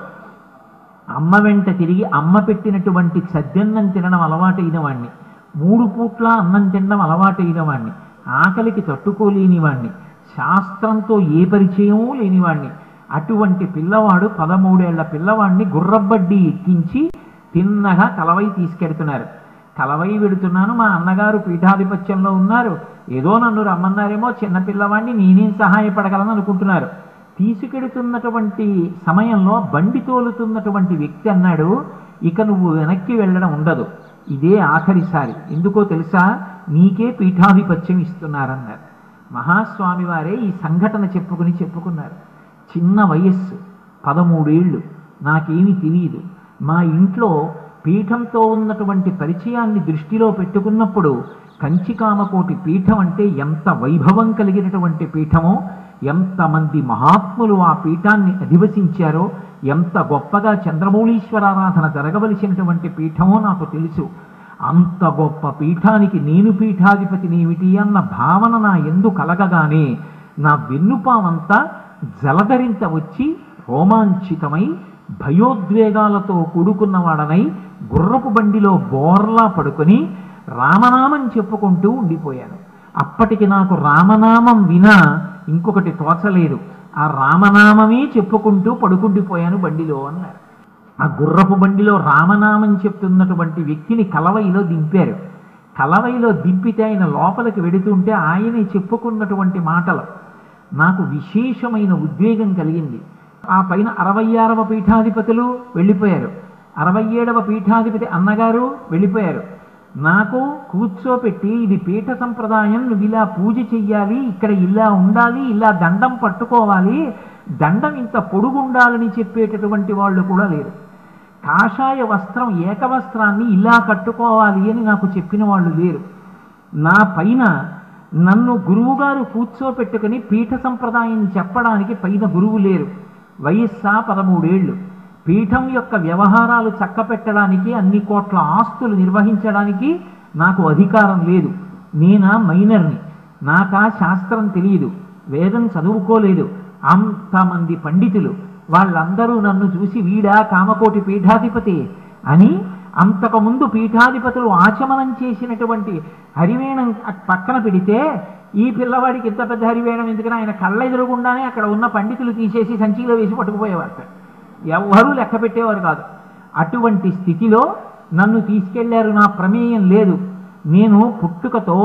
అమ్మ వెంట తిరిగి అమ్మ పెట్టినటువంటి సద్దన్నం తినడం అలవాటైన వాణ్ణి మూడు పూట్ల అన్నం తినడం అలవాటైన వాణ్ణి ఆకలికి తట్టుకోలేని వాణ్ణి శాస్త్రంతో ఏ పరిచయమూ లేనివాణ్ణి అటువంటి పిల్లవాడు పదమూడేళ్ల పిల్లవాడిని గుర్రబడ్డి ఎక్కించి తిన్నగా కలవై తీసుకెడుతున్నారు కలవై వెడుతున్నాను మా అన్నగారు పీఠాధిపత్యంలో ఉన్నారు ఏదో నన్ను రమ్మన్నారేమో చిన్న పిల్లవాడిని నేనేం సహాయపడగలను అనుకుంటున్నారు తీసుకెడుతున్నటువంటి సమయంలో బండి తోలుతున్నటువంటి వ్యక్తి అన్నాడు ఇక నువ్వు వెనక్కి వెళ్ళడం ఉండదు ఇదే ఆఖరిసారి ఎందుకో తెలుసా నీకే పీఠాధిపత్యం ఇస్తున్నారన్నారు మహాస్వామి వారే ఈ సంఘటన చెప్పుకుని చెప్పుకున్నారు చిన్న వయస్సు పదమూడేళ్ళు నాకేమీ తెలియదు మా ఇంట్లో పీఠంతో ఉన్నటువంటి పరిచయాన్ని దృష్టిలో పెట్టుకున్నప్పుడు కంచికామకోటి పీఠం అంటే ఎంత వైభవం కలిగినటువంటి పీఠమో ఎంతమంది మహాత్ములు ఆ పీఠాన్ని అధివసించారో ఎంత గొప్పగా చంద్రమౌళీశ్వరారాధన జరగవలసినటువంటి పీఠమో నాకు తెలుసు అంత గొప్ప పీఠానికి నేను పీఠాధిపతినేమిటి అన్న భావన నా ఎందు కలగగానే నా వెన్నుపావంతా జలధరింత వచ్చి రోమాంచితమై భయోద్వేగాలతో కూడుకున్నవాడనై గుర్రపు బండిలో బోర్లా పడుకొని రామనామం చెప్పుకుంటూ ఉండిపోయాను అప్పటికి నాకు రామనామం వినా ఇంకొకటి తోచలేదు ఆ రామనామమే చెప్పుకుంటూ పడుకుండిపోయాను బండిలో అన్నారు ఆ గుర్రపు బండిలో రామనామం చెప్తున్నటువంటి వ్యక్తిని కలవైలో దింపారు కలవైలో దింపితే ఆయన లోపలికి వెడుతుంటే ఆయనే చెప్పుకున్నటువంటి మాటలు నాకు విశేషమైన ఉద్వేగం కలిగింది ఆ పైన అరవై ఆరవ పీఠాధిపతులు వెళ్ళిపోయారు అరవై ఏడవ పీఠాధిపతి అన్నగారు వెళ్ళిపోయారు నాకు కూర్చోపెట్టి ఇది పీఠ సంప్రదాయం నువ్వు ఇలా పూజ చెయ్యాలి ఇక్కడ ఇలా ఉండాలి ఇలా దండం పట్టుకోవాలి దండం ఇంత పొడుగుండాలని చెప్పేటటువంటి వాళ్ళు కూడా లేరు కాషాయ వస్త్రం ఏకవస్త్రాన్ని ఇలా కట్టుకోవాలి అని నాకు చెప్పిన వాళ్ళు లేరు నా పైన నన్ను గురువుగారు కూర్చోపెట్టుకుని పీఠ సంప్రదాయం చెప్పడానికి పైన గురువు లేరు వయస్సా పదమూడేళ్ళు పీఠం యొక్క వ్యవహారాలు చక్కపెట్టడానికి అన్ని కోట్ల ఆస్తులు నిర్వహించడానికి నాకు అధికారం లేదు నేనా మైనర్ని నాకా శాస్త్రం తెలియదు వేదం చదువుకోలేదు అంతమంది పండితులు వాళ్ళందరూ నన్ను చూసి వీడా కామకోటి పీఠాధిపతి అని అంతకుముందు పీఠాధిపతులు ఆచమనం చేసినటువంటి హరివేణం పక్కన పెడితే ఈ పిల్లవాడికి ఇంత పెద్ద హరివేణం ఎందుకని ఆయన కళ్ళ ఎదురుగుండానే అక్కడ ఉన్న పండితులు తీసేసి సంచిలో వేసి పట్టుకుపోయేవారు ఎవ్వరూ లెక్క పెట్టేవారు కాదు అటువంటి స్థితిలో నన్ను తీసుకెళ్లారు నా ప్రమేయం లేదు నేను పుట్టుకతో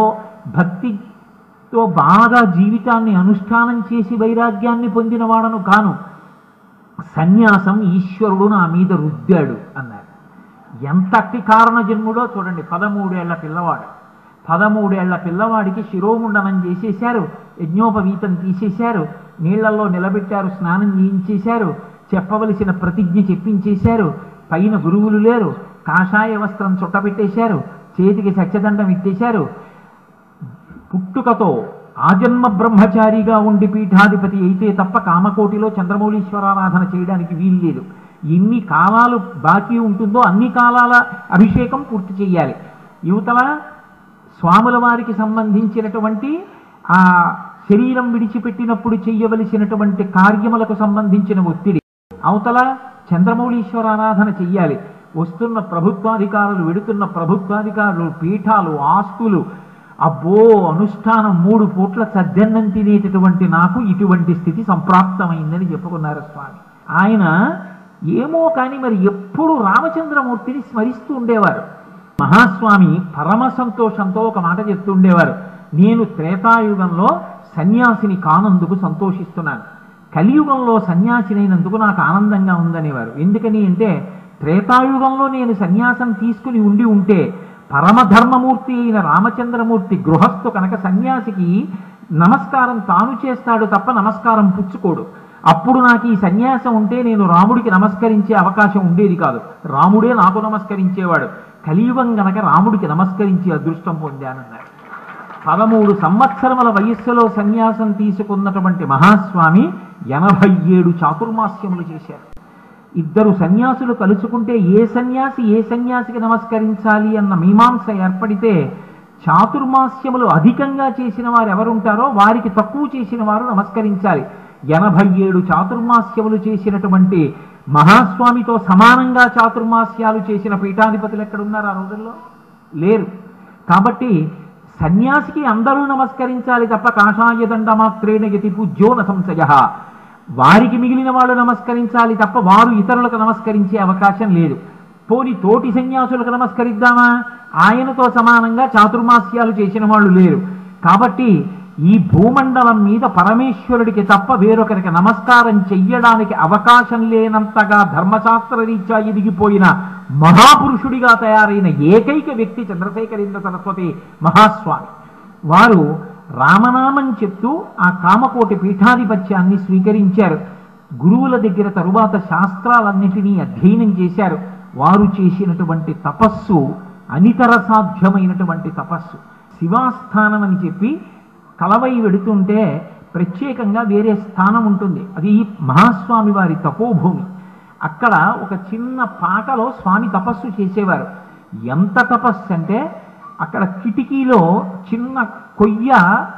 భక్తితో బాగా జీవితాన్ని అనుష్ఠానం చేసి వైరాగ్యాన్ని పొందినవాడను కాను సన్యాసం ఈశ్వరుడు నా మీద రుద్దాడు అన్నారు ఎంతటి కారణ జన్ముడో చూడండి పదమూడేళ్ల పిల్లవాడు పదమూడేళ్ల పిల్లవాడికి శిరోముండనం చేసేశారు యజ్ఞోపవీతం తీసేశారు నీళ్లలో నిలబెట్టారు స్నానం చేయించేశారు చెప్పవలసిన ప్రతిజ్ఞ చెప్పించేశారు పైన గురువులు లేరు కాషాయ వస్త్రం చుట్టబెట్టేశారు చేతికి సత్యదండం ఇట్టేశారు పుట్టుకతో ఆజన్మ బ్రహ్మచారిగా ఉండి పీఠాధిపతి అయితే తప్ప కామకోటిలో చంద్రమౌళీశ్వరారాధన చేయడానికి వీలు లేదు ఎన్ని కాలాలు బాకీ ఉంటుందో అన్ని కాలాల అభిషేకం పూర్తి చేయాలి యువతల స్వాముల వారికి సంబంధించినటువంటి ఆ శరీరం విడిచిపెట్టినప్పుడు చెయ్యవలసినటువంటి కార్యములకు సంబంధించిన ఒత్తిడి అవతల చంద్రమౌళీశ్వర ఆరాధన చెయ్యాలి వస్తున్న ప్రభుత్వాధికారులు వెడుతున్న ప్రభుత్వాధికారులు పీఠాలు ఆస్తులు అబ్బో అనుష్ఠానం మూడు పూట్ల సద్దన్నం తినేటటువంటి నాకు ఇటువంటి స్థితి సంప్రాప్తమైందని చెప్పుకున్నారు స్వామి ఆయన ఏమో కానీ మరి ఎప్పుడు రామచంద్రమూర్తిని స్మరిస్తూ ఉండేవారు మహాస్వామి పరమ సంతోషంతో ఒక మాట చెప్తూ ఉండేవారు నేను త్రేతాయుగంలో సన్యాసిని కానందుకు సంతోషిస్తున్నాను కలియుగంలో సన్యాసినైనందుకు నాకు ఆనందంగా ఉందనేవారు ఎందుకని అంటే త్రేతాయుగంలో నేను సన్యాసం తీసుకుని ఉండి ఉంటే పరమధర్మమూర్తి అయిన రామచంద్రమూర్తి గృహస్థు కనుక సన్యాసికి నమస్కారం తాను చేస్తాడు తప్ప నమస్కారం పుచ్చుకోడు అప్పుడు నాకు ఈ సన్యాసం ఉంటే నేను రాముడికి నమస్కరించే అవకాశం ఉండేది కాదు రాముడే నాకు నమస్కరించేవాడు కలియుగం గనక రాముడికి నమస్కరించే అదృష్టం పొందానన్నారు పదమూడు సంవత్సరముల వయస్సులో సన్యాసం తీసుకున్నటువంటి మహాస్వామి ఎనభై ఏడు చాతుర్మాస్యములు చేశారు ఇద్దరు సన్యాసులు కలుసుకుంటే ఏ సన్యాసి ఏ సన్యాసికి నమస్కరించాలి అన్న మీమాంస ఏర్పడితే చాతుర్మాస్యములు అధికంగా చేసిన వారు ఎవరుంటారో వారికి తక్కువ చేసిన వారు నమస్కరించాలి ఎనభై ఏడు చాతుర్మాస్యములు చేసినటువంటి మహాస్వామితో సమానంగా చాతుర్మాస్యాలు చేసిన పీఠాధిపతులు ఎక్కడున్నారు ఆ రోజుల్లో లేరు కాబట్టి సన్యాసికి అందరూ నమస్కరించాలి తప్ప కాషాయ దండ మాత్రేణ యతి పూజ్యో న సంశయ వారికి మిగిలిన వాళ్ళు నమస్కరించాలి తప్ప వారు ఇతరులకు నమస్కరించే అవకాశం లేదు పోని తోటి సన్యాసులకు నమస్కరిద్దామా ఆయనతో సమానంగా చాతుర్మాస్యాలు చేసిన వాళ్ళు లేరు కాబట్టి ఈ భూమండలం మీద పరమేశ్వరుడికి తప్ప వేరొకరికి నమస్కారం చెయ్యడానికి అవకాశం లేనంతగా ధర్మశాస్త్ర రీత్యా ఎదిగిపోయిన మహాపురుషుడిగా తయారైన ఏకైక వ్యక్తి చంద్రశేఖరేంద్ర సరస్వతి మహాస్వామి వారు రామనామం చెప్తూ ఆ కామకోటి పీఠాధిపత్యాన్ని స్వీకరించారు గురువుల దగ్గర తరువాత శాస్త్రాలన్నిటినీ అధ్యయనం చేశారు వారు చేసినటువంటి తపస్సు అనితర సాధ్యమైనటువంటి తపస్సు శివాస్థానం అని చెప్పి కలవై వెడుతుంటే ప్రత్యేకంగా వేరే స్థానం ఉంటుంది అది మహాస్వామి వారి తపోభూమి అక్కడ ఒక చిన్న పాటలో స్వామి తపస్సు చేసేవారు ఎంత తపస్సు అంటే అక్కడ కిటికీలో చిన్న కొయ్య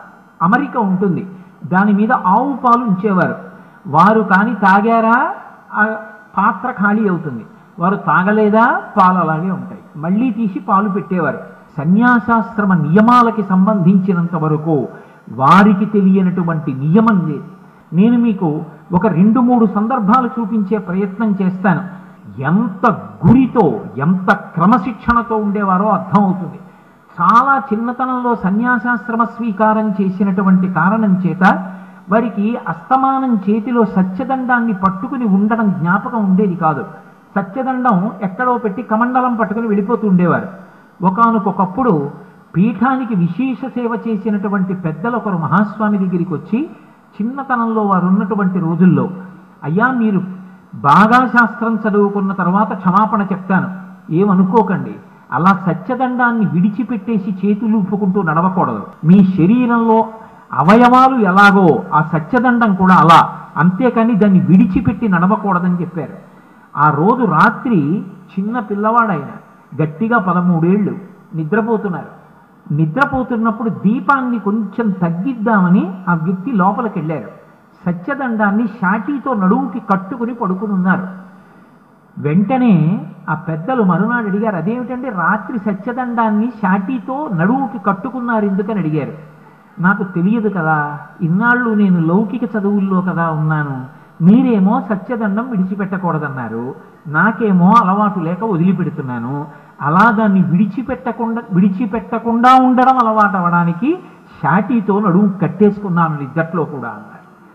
అమరిక ఉంటుంది దాని మీద ఆవు పాలు ఉంచేవారు వారు కానీ తాగారా ఆ పాత్ర ఖాళీ అవుతుంది వారు తాగలేదా పాలు అలాగే ఉంటాయి మళ్ళీ తీసి పాలు పెట్టేవారు సన్యాసాశ్రమ నియమాలకి సంబంధించినంత వరకు వారికి తెలియనటువంటి నియమం లేదు నేను మీకు ఒక రెండు మూడు సందర్భాలు చూపించే ప్రయత్నం చేస్తాను ఎంత గురితో ఎంత క్రమశిక్షణతో ఉండేవారో అర్థమవుతుంది చాలా చిన్నతనంలో సన్యాసాశ్రమ స్వీకారం చేసినటువంటి కారణం చేత వారికి అస్తమానం చేతిలో సత్యదండాన్ని పట్టుకుని ఉండడం జ్ఞాపకం ఉండేది కాదు సత్యదండం ఎక్కడో పెట్టి కమండలం పట్టుకుని వెళ్ళిపోతూ ఉండేవారు ఒకానొకప్పుడు పీఠానికి విశేష సేవ చేసినటువంటి పెద్దలు ఒకరు మహాస్వామి దగ్గరికి వచ్చి చిన్నతనంలో వారు ఉన్నటువంటి రోజుల్లో అయ్యా మీరు బాగా శాస్త్రం చదువుకున్న తర్వాత క్షమాపణ చెప్తాను ఏమనుకోకండి అలా సత్యదండాన్ని విడిచిపెట్టేసి చేతులు ఊపుకుంటూ నడవకూడదు మీ శరీరంలో అవయవాలు ఎలాగో ఆ సత్యదండం కూడా అలా అంతేకాని దాన్ని విడిచిపెట్టి నడవకూడదని చెప్పారు ఆ రోజు రాత్రి చిన్న పిల్లవాడైన గట్టిగా పదమూడేళ్ళు నిద్రపోతున్నారు నిద్రపోతున్నప్పుడు దీపాన్ని కొంచెం తగ్గిద్దామని ఆ వ్యక్తి లోపలికి వెళ్ళారు సత్యదండాన్ని షాటీతో నడువుకి కట్టుకుని పడుకుని ఉన్నారు వెంటనే ఆ పెద్దలు మరునాడు అడిగారు అదేమిటంటే రాత్రి సత్యదండాన్ని షాటీతో నడువుకి కట్టుకున్నారు ఎందుకని అడిగారు నాకు తెలియదు కదా ఇన్నాళ్ళు నేను లౌకిక చదువుల్లో కదా ఉన్నాను మీరేమో సత్యదండం విడిచిపెట్టకూడదన్నారు నాకేమో అలవాటు లేక వదిలిపెడుతున్నాను అలా దాన్ని విడిచిపెట్టకుండా విడిచిపెట్టకుండా ఉండడం అలవాటు అవ్వడానికి షాటీతో నడుము కట్టేసుకున్నాను నిద్దట్లో కూడా అన్నారు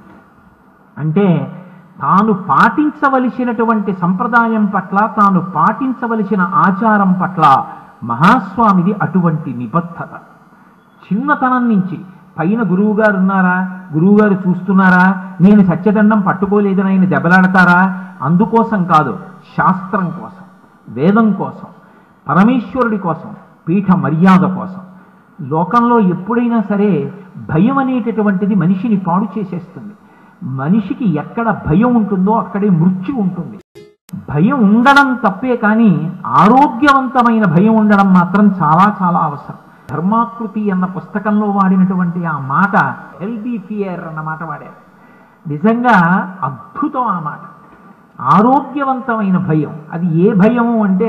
అంటే తాను పాటించవలసినటువంటి సంప్రదాయం పట్ల తాను పాటించవలసిన ఆచారం పట్ల మహాస్వామిది అటువంటి నిబద్ధత చిన్నతనం నుంచి పైన గురువుగారు ఉన్నారా గురువుగారు చూస్తున్నారా నేను సత్యదండం పట్టుకోలేదని ఆయన దెబ్బలాడతారా అందుకోసం కాదు శాస్త్రం కోసం వేదం కోసం పరమేశ్వరుడి కోసం పీఠ మర్యాద కోసం లోకంలో ఎప్పుడైనా సరే భయం అనేటటువంటిది మనిషిని పాడు చేసేస్తుంది మనిషికి ఎక్కడ భయం ఉంటుందో అక్కడే మృత్యు ఉంటుంది భయం ఉండడం తప్పే కానీ ఆరోగ్యవంతమైన భయం ఉండడం మాత్రం చాలా చాలా అవసరం ధర్మాకృతి అన్న పుస్తకంలో వాడినటువంటి ఆ మాట హెల్దీ ఫియర్ అన్న మాట వాడారు నిజంగా అద్భుతం ఆ మాట ఆరోగ్యవంతమైన భయం అది ఏ భయము అంటే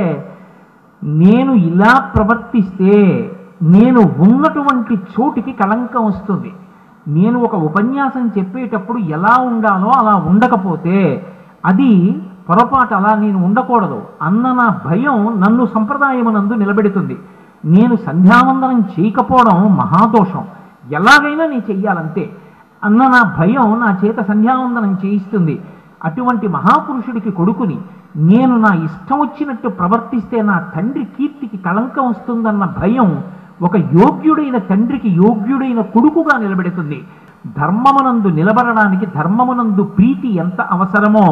నేను ఇలా ప్రవర్తిస్తే నేను ఉన్నటువంటి చోటికి కళంకం వస్తుంది నేను ఒక ఉపన్యాసం చెప్పేటప్పుడు ఎలా ఉండాలో అలా ఉండకపోతే అది పొరపాటు అలా నేను ఉండకూడదు అన్న నా భయం నన్ను సంప్రదాయమునందు నిలబెడుతుంది నేను సంధ్యావందనం చేయకపోవడం మహాదోషం ఎలాగైనా నేను చెయ్యాలంతే అన్న నా భయం నా చేత సంధ్యావందనం చేయిస్తుంది అటువంటి మహాపురుషుడికి కొడుకుని నేను నా ఇష్టం వచ్చినట్టు ప్రవర్తిస్తే నా తండ్రి కీర్తికి కళంకం వస్తుందన్న భయం ఒక యోగ్యుడైన తండ్రికి యోగ్యుడైన కొడుకుగా నిలబెడుతుంది ధర్మమునందు నిలబడడానికి ధర్మమునందు ప్రీతి ఎంత అవసరమో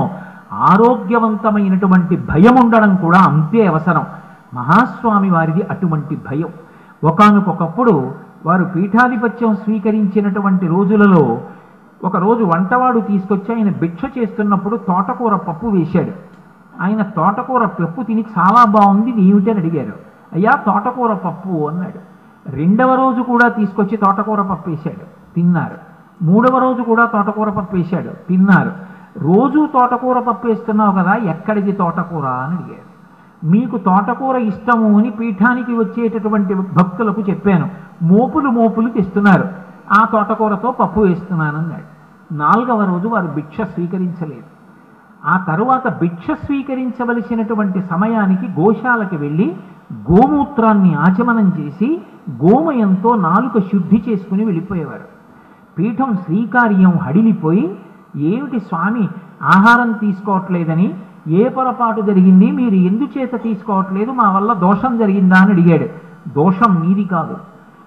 ఆరోగ్యవంతమైనటువంటి భయం ఉండడం కూడా అంతే అవసరం మహాస్వామి వారిది అటువంటి భయం ఒకానొకప్పుడు వారు పీఠాధిపత్యం స్వీకరించినటువంటి రోజులలో ఒకరోజు వంటవాడు తీసుకొచ్చి ఆయన భిక్ష చేస్తున్నప్పుడు తోటకూర పప్పు వేశాడు ఆయన తోటకూర పప్పు తిని చాలా బాగుంది ఇది ఏమిటని అడిగారు అయ్యా తోటకూర పప్పు అన్నాడు రెండవ రోజు కూడా తీసుకొచ్చి తోటకూర పప్పు వేశాడు తిన్నారు మూడవ రోజు కూడా తోటకూర పప్పు వేశాడు తిన్నారు రోజు తోటకూర పప్పు వేస్తున్నావు కదా ఎక్కడిది తోటకూర అని అడిగారు మీకు తోటకూర ఇష్టము అని పీఠానికి వచ్చేటటువంటి భక్తులకు చెప్పాను మోపులు మోపులు తెస్తున్నారు ఆ తోటకూరతో పప్పు వేస్తున్నాను అన్నాడు నాలుగవ రోజు వారు భిక్ష స్వీకరించలేదు ఆ తరువాత భిక్ష స్వీకరించవలసినటువంటి సమయానికి గోశాలకి వెళ్ళి గోమూత్రాన్ని ఆచమనం చేసి గోమయంతో నాలుక శుద్ధి చేసుకుని వెళ్ళిపోయేవారు పీఠం శ్రీకార్యం హడిలిపోయి ఏమిటి స్వామి ఆహారం తీసుకోవట్లేదని ఏ పొరపాటు జరిగింది మీరు ఎందుచేత తీసుకోవట్లేదు మా వల్ల దోషం జరిగిందా అని అడిగాడు దోషం మీది కాదు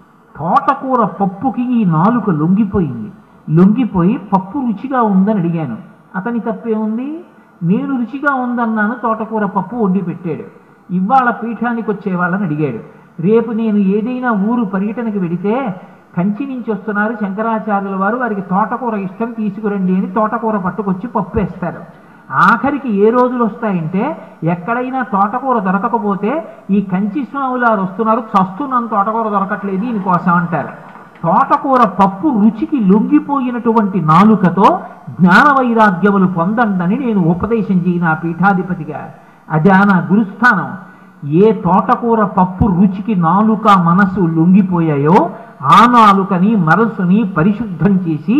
తోటకూర పప్పుకి ఈ నాలుక లొంగిపోయింది లొంగిపోయి పప్పు రుచిగా ఉందని అడిగాను అతని తప్పే ఉంది నేను రుచిగా ఉందన్నాను తోటకూర పప్పు వండి పెట్టాడు ఇవాళ పీఠానికి వచ్చేవాళ్ళని అడిగాడు రేపు నేను ఏదైనా ఊరు పర్యటనకు వెడితే కంచి నుంచి వస్తున్నారు శంకరాచార్యుల వారు వారికి తోటకూర ఇష్టం తీసుకురండి అని తోటకూర పట్టుకొచ్చి పప్పు వేస్తారు ఆఖరికి ఏ రోజులు వస్తాయంటే ఎక్కడైనా తోటకూర దొరకకపోతే ఈ కంచి స్వాములారు వస్తున్నారు చస్తున్నాను తోటకూర దొరకట్లేదు దీనికోసం అంటారు తోటకూర పప్పు రుచికి లొంగిపోయినటువంటి నాలుకతో జ్ఞాన వైరాగ్యములు పొందండని నేను ఉపదేశం చేయను ఆ పీఠాధిపతిగా అదే నా గురుస్థానం ఏ తోటకూర పప్పు రుచికి నాలుక మనసు లొంగిపోయాయో ఆ నాలుకని మనసుని పరిశుద్ధం చేసి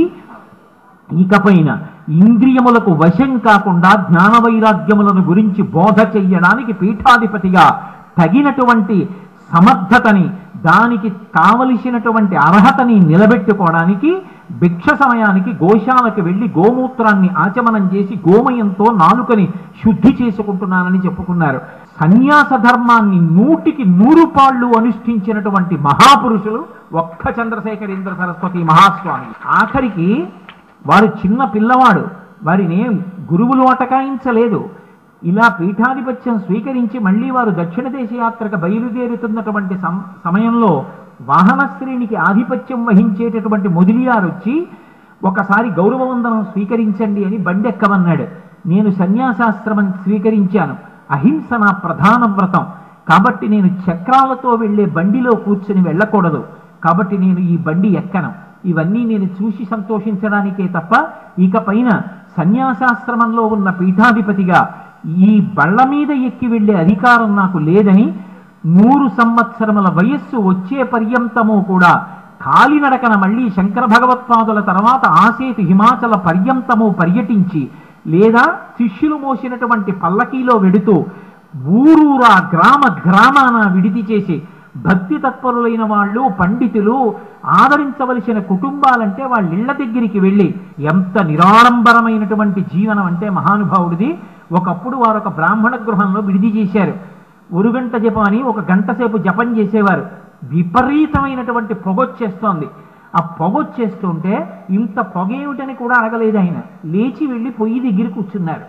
ఇకపైన ఇంద్రియములకు వశం కాకుండా జ్ఞాన వైరాగ్యములను గురించి బోధ చెయ్యడానికి పీఠాధిపతిగా తగినటువంటి సమర్థతని దానికి కావలసినటువంటి అర్హతని నిలబెట్టుకోవడానికి భిక్ష సమయానికి గోశాలకు వెళ్ళి గోమూత్రాన్ని ఆచమనం చేసి గోమయంతో నాలుకని శుద్ధి చేసుకుంటున్నానని చెప్పుకున్నారు సన్యాస ధర్మాన్ని నూటికి నూరు పాళ్ళు అనుష్ఠించినటువంటి మహాపురుషులు ఒక్క చంద్రశేఖరేంద్ర సరస్వతి మహాస్వామి ఆఖరికి వారు చిన్న పిల్లవాడు వారిని గురువులు అటకాయించలేదు ఇలా పీఠాధిపత్యం స్వీకరించి మళ్ళీ వారు దక్షిణ దేశ యాత్రకు బయలుదేరుతున్నటువంటి సం- సమయంలో వాహనశ్రేణికి ఆధిపత్యం వహించేటటువంటి మొదిలియారు వచ్చి ఒకసారి గౌరవవందనం స్వీకరించండి అని బండెక్కమన్నాడు నేను సన్యాసాశ్రమం స్వీకరించాను అహింస నా ప్రధాన వ్రతం కాబట్టి నేను చక్రాలతో వెళ్ళే బండిలో కూర్చుని వెళ్ళకూడదు కాబట్టి నేను ఈ బండి ఎక్కను ఇవన్నీ నేను చూసి సంతోషించడానికే తప్ప ఇక పైన సన్యాసాశ్రమంలో ఉన్న పీఠాధిపతిగా ఈ బళ్ళ మీద ఎక్కి వెళ్ళే అధికారం నాకు లేదని నూరు సంవత్సరముల వయస్సు వచ్చే పర్యంతము కూడా కాలినడకన మళ్ళీ శంకర భగవత్పాదుల తర్వాత ఆసేతు హిమాచల పర్యంతము పర్యటించి లేదా శిష్యులు మోసినటువంటి పల్లకీలో వెడుతూ ఊరూరా గ్రామ గ్రామాన విడిది చేసి భక్తి తత్పరులైన వాళ్ళు పండితులు ఆదరించవలసిన కుటుంబాలంటే వాళ్ళ ఇళ్ల దగ్గరికి వెళ్ళి ఎంత నిరాడంబరమైనటువంటి జీవనం అంటే మహానుభావుడిది ఒకప్పుడు వారు ఒక బ్రాహ్మణ గృహంలో విడిది చేశారు ఒక గంట జపం అని ఒక గంట సేపు జపం చేసేవారు విపరీతమైనటువంటి పొగొచ్చేస్తోంది ఆ పొగొచ్చేస్తుంటే ఇంత పొగ ఏమిటని కూడా అడగలేదు ఆయన లేచి వెళ్ళి పొయ్యి దగ్గర కూర్చున్నారు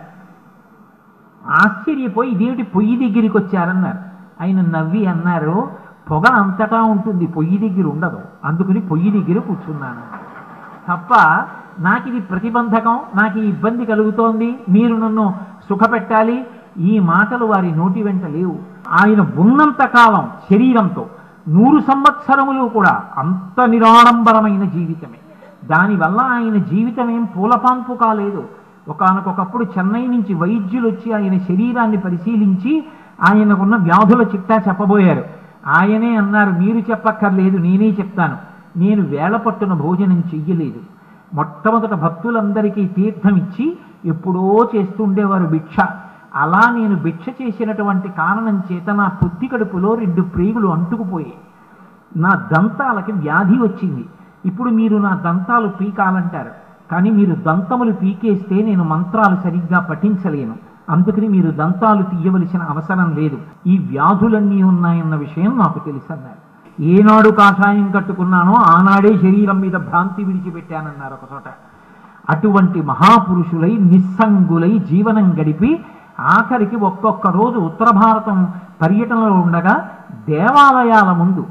ఆశ్చర్యపోయి ఇదేమిటి పొయ్యి దగ్గరికి వచ్చారన్నారు ఆయన నవ్వి అన్నారు పొగ అంతటా ఉంటుంది పొయ్యి దగ్గర ఉండదు అందుకని పొయ్యి దగ్గర కూర్చున్నాను తప్ప నాకు ఇది ప్రతిబంధకం నాకు ఈ ఇబ్బంది కలుగుతోంది మీరు నన్ను సుఖపెట్టాలి ఈ మాటలు వారి నోటి వెంట లేవు ఆయన ఉన్నంత కాలం శరీరంతో నూరు సంవత్సరములు కూడా అంత నిరాడంబరమైన జీవితమే దానివల్ల ఆయన జీవితం ఏం పూలపాన్పు కాలేదు ఒకానొకప్పుడు చెన్నై నుంచి వైద్యులు వచ్చి ఆయన శరీరాన్ని పరిశీలించి ఆయనకున్న వ్యాధుల చిట్టా చెప్పబోయారు ఆయనే అన్నారు మీరు చెప్పక్కర్లేదు నేనే చెప్తాను నేను వేళ పట్టున భోజనం చెయ్యలేదు మొట్టమొదట భక్తులందరికీ తీర్థం ఇచ్చి ఎప్పుడో చేస్తుండేవారు భిక్ష అలా నేను భిక్ష చేసినటువంటి కారణం చేత నా పొత్తి కడుపులో రెండు ప్రేగులు అంటుకుపోయాయి నా దంతాలకి వ్యాధి వచ్చింది ఇప్పుడు మీరు నా దంతాలు పీకాలంటారు కానీ మీరు దంతములు పీకేస్తే నేను మంత్రాలు సరిగ్గా పఠించలేను అందుకని మీరు దంతాలు తీయవలసిన అవసరం లేదు ఈ వ్యాధులన్నీ ఉన్నాయన్న విషయం నాకు తెలుసన్నారు ఏనాడు కాషాయం కట్టుకున్నానో ఆనాడే శరీరం మీద భ్రాంతి విడిచిపెట్టానన్నారు ఒక చోట అటువంటి మహాపురుషులై నిస్సంగులై జీవనం గడిపి ఆఖరికి ఒక్కొక్క రోజు ఉత్తర భారతం పర్యటనలో ఉండగా దేవాలయాల ముందు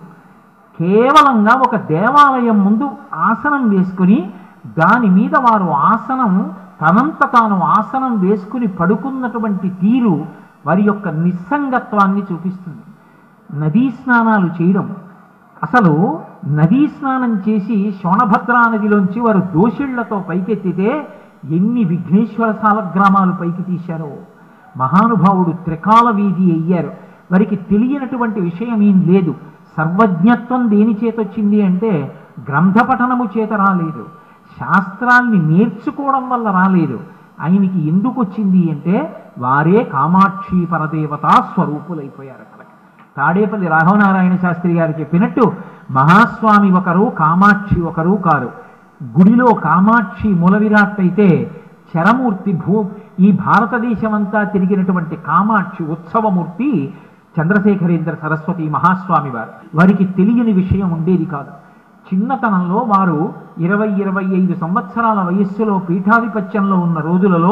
కేవలంగా ఒక దేవాలయం ముందు ఆసనం వేసుకుని దాని మీద వారు ఆసనం తనంత తాను ఆసనం వేసుకుని పడుకున్నటువంటి తీరు వారి యొక్క నిస్సంగత్వాన్ని చూపిస్తుంది నదీ స్నానాలు చేయడం అసలు నదీ స్నానం చేసి శోణభద్రా నదిలోంచి వారు దోషిళ్లతో పైకెత్తితే ఎన్ని విఘ్నేశ్వర సాలగ్రామాలు పైకి తీశారో మహానుభావుడు త్రికాల వీధి అయ్యారు వారికి తెలియనటువంటి విషయం ఏం లేదు సర్వజ్ఞత్వం దేని చేతొచ్చింది అంటే గ్రంథపఠనము చేత రాలేదు శాస్త్రాల్ని నేర్చుకోవడం వల్ల రాలేదు ఆయనకి ఎందుకు వచ్చింది అంటే వారే కామాక్షి పరదేవతా స్వరూపులైపోయారు అక్కడ తాడేపల్లి రాఘవనారాయణ శాస్త్రి గారు చెప్పినట్టు మహాస్వామి ఒకరు కామాక్షి ఒకరు కారు గుడిలో కామాక్షి మూల విరాట్ అయితే చరమూర్తి భూ ఈ భారతదేశం అంతా తిరిగినటువంటి కామాక్షి ఉత్సవమూర్తి చంద్రశేఖరేంద్ర సరస్వతి మహాస్వామి వారు వారికి తెలియని విషయం ఉండేది కాదు చిన్నతనంలో వారు ఇరవై ఇరవై ఐదు సంవత్సరాల వయస్సులో పీఠాధిపత్యంలో ఉన్న రోజులలో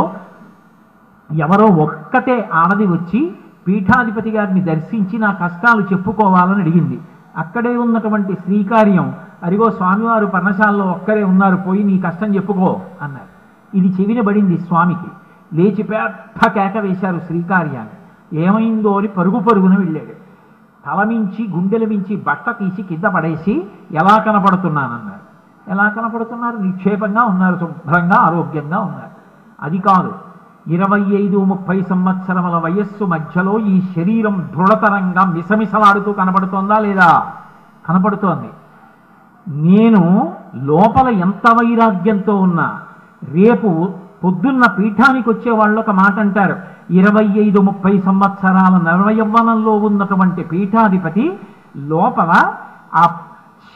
ఎవరో ఒక్కటే ఆడది వచ్చి పీఠాధిపతి గారిని దర్శించి నా కష్టాలు చెప్పుకోవాలని అడిగింది అక్కడే ఉన్నటువంటి శ్రీకార్యం అరిగో స్వామివారు పర్ణశాలలో ఒక్కరే ఉన్నారు పోయి నీ కష్టం చెప్పుకో అన్నారు ఇది చెవిన పడింది స్వామికి లేచి పెద్ద కేక వేశారు శ్రీకార్యాన్ని ఏమైందో అని పరుగు పరుగున వెళ్ళాడు తల మించి గుండెల మించి బట్ట తీసి కింద పడేసి ఎలా కనపడుతున్నానన్నారు ఎలా కనపడుతున్నారు నిక్షేపంగా ఉన్నారు శుభ్రంగా ఆరోగ్యంగా ఉన్నారు అది కాదు ఇరవై ఐదు ముప్పై సంవత్సరముల వయస్సు మధ్యలో ఈ శరీరం దృఢతరంగా మిసమిసలాడుతూ కనపడుతోందా లేదా కనపడుతోంది నేను లోపల ఎంత వైరాగ్యంతో ఉన్నా రేపు పొద్దున్న పీఠానికి వచ్చే వాళ్ళు ఒక మాట అంటారు ఇరవై ఐదు ముప్పై సంవత్సరాల నవయవ్వనంలో ఉన్నటువంటి పీఠాధిపతి లోపల ఆ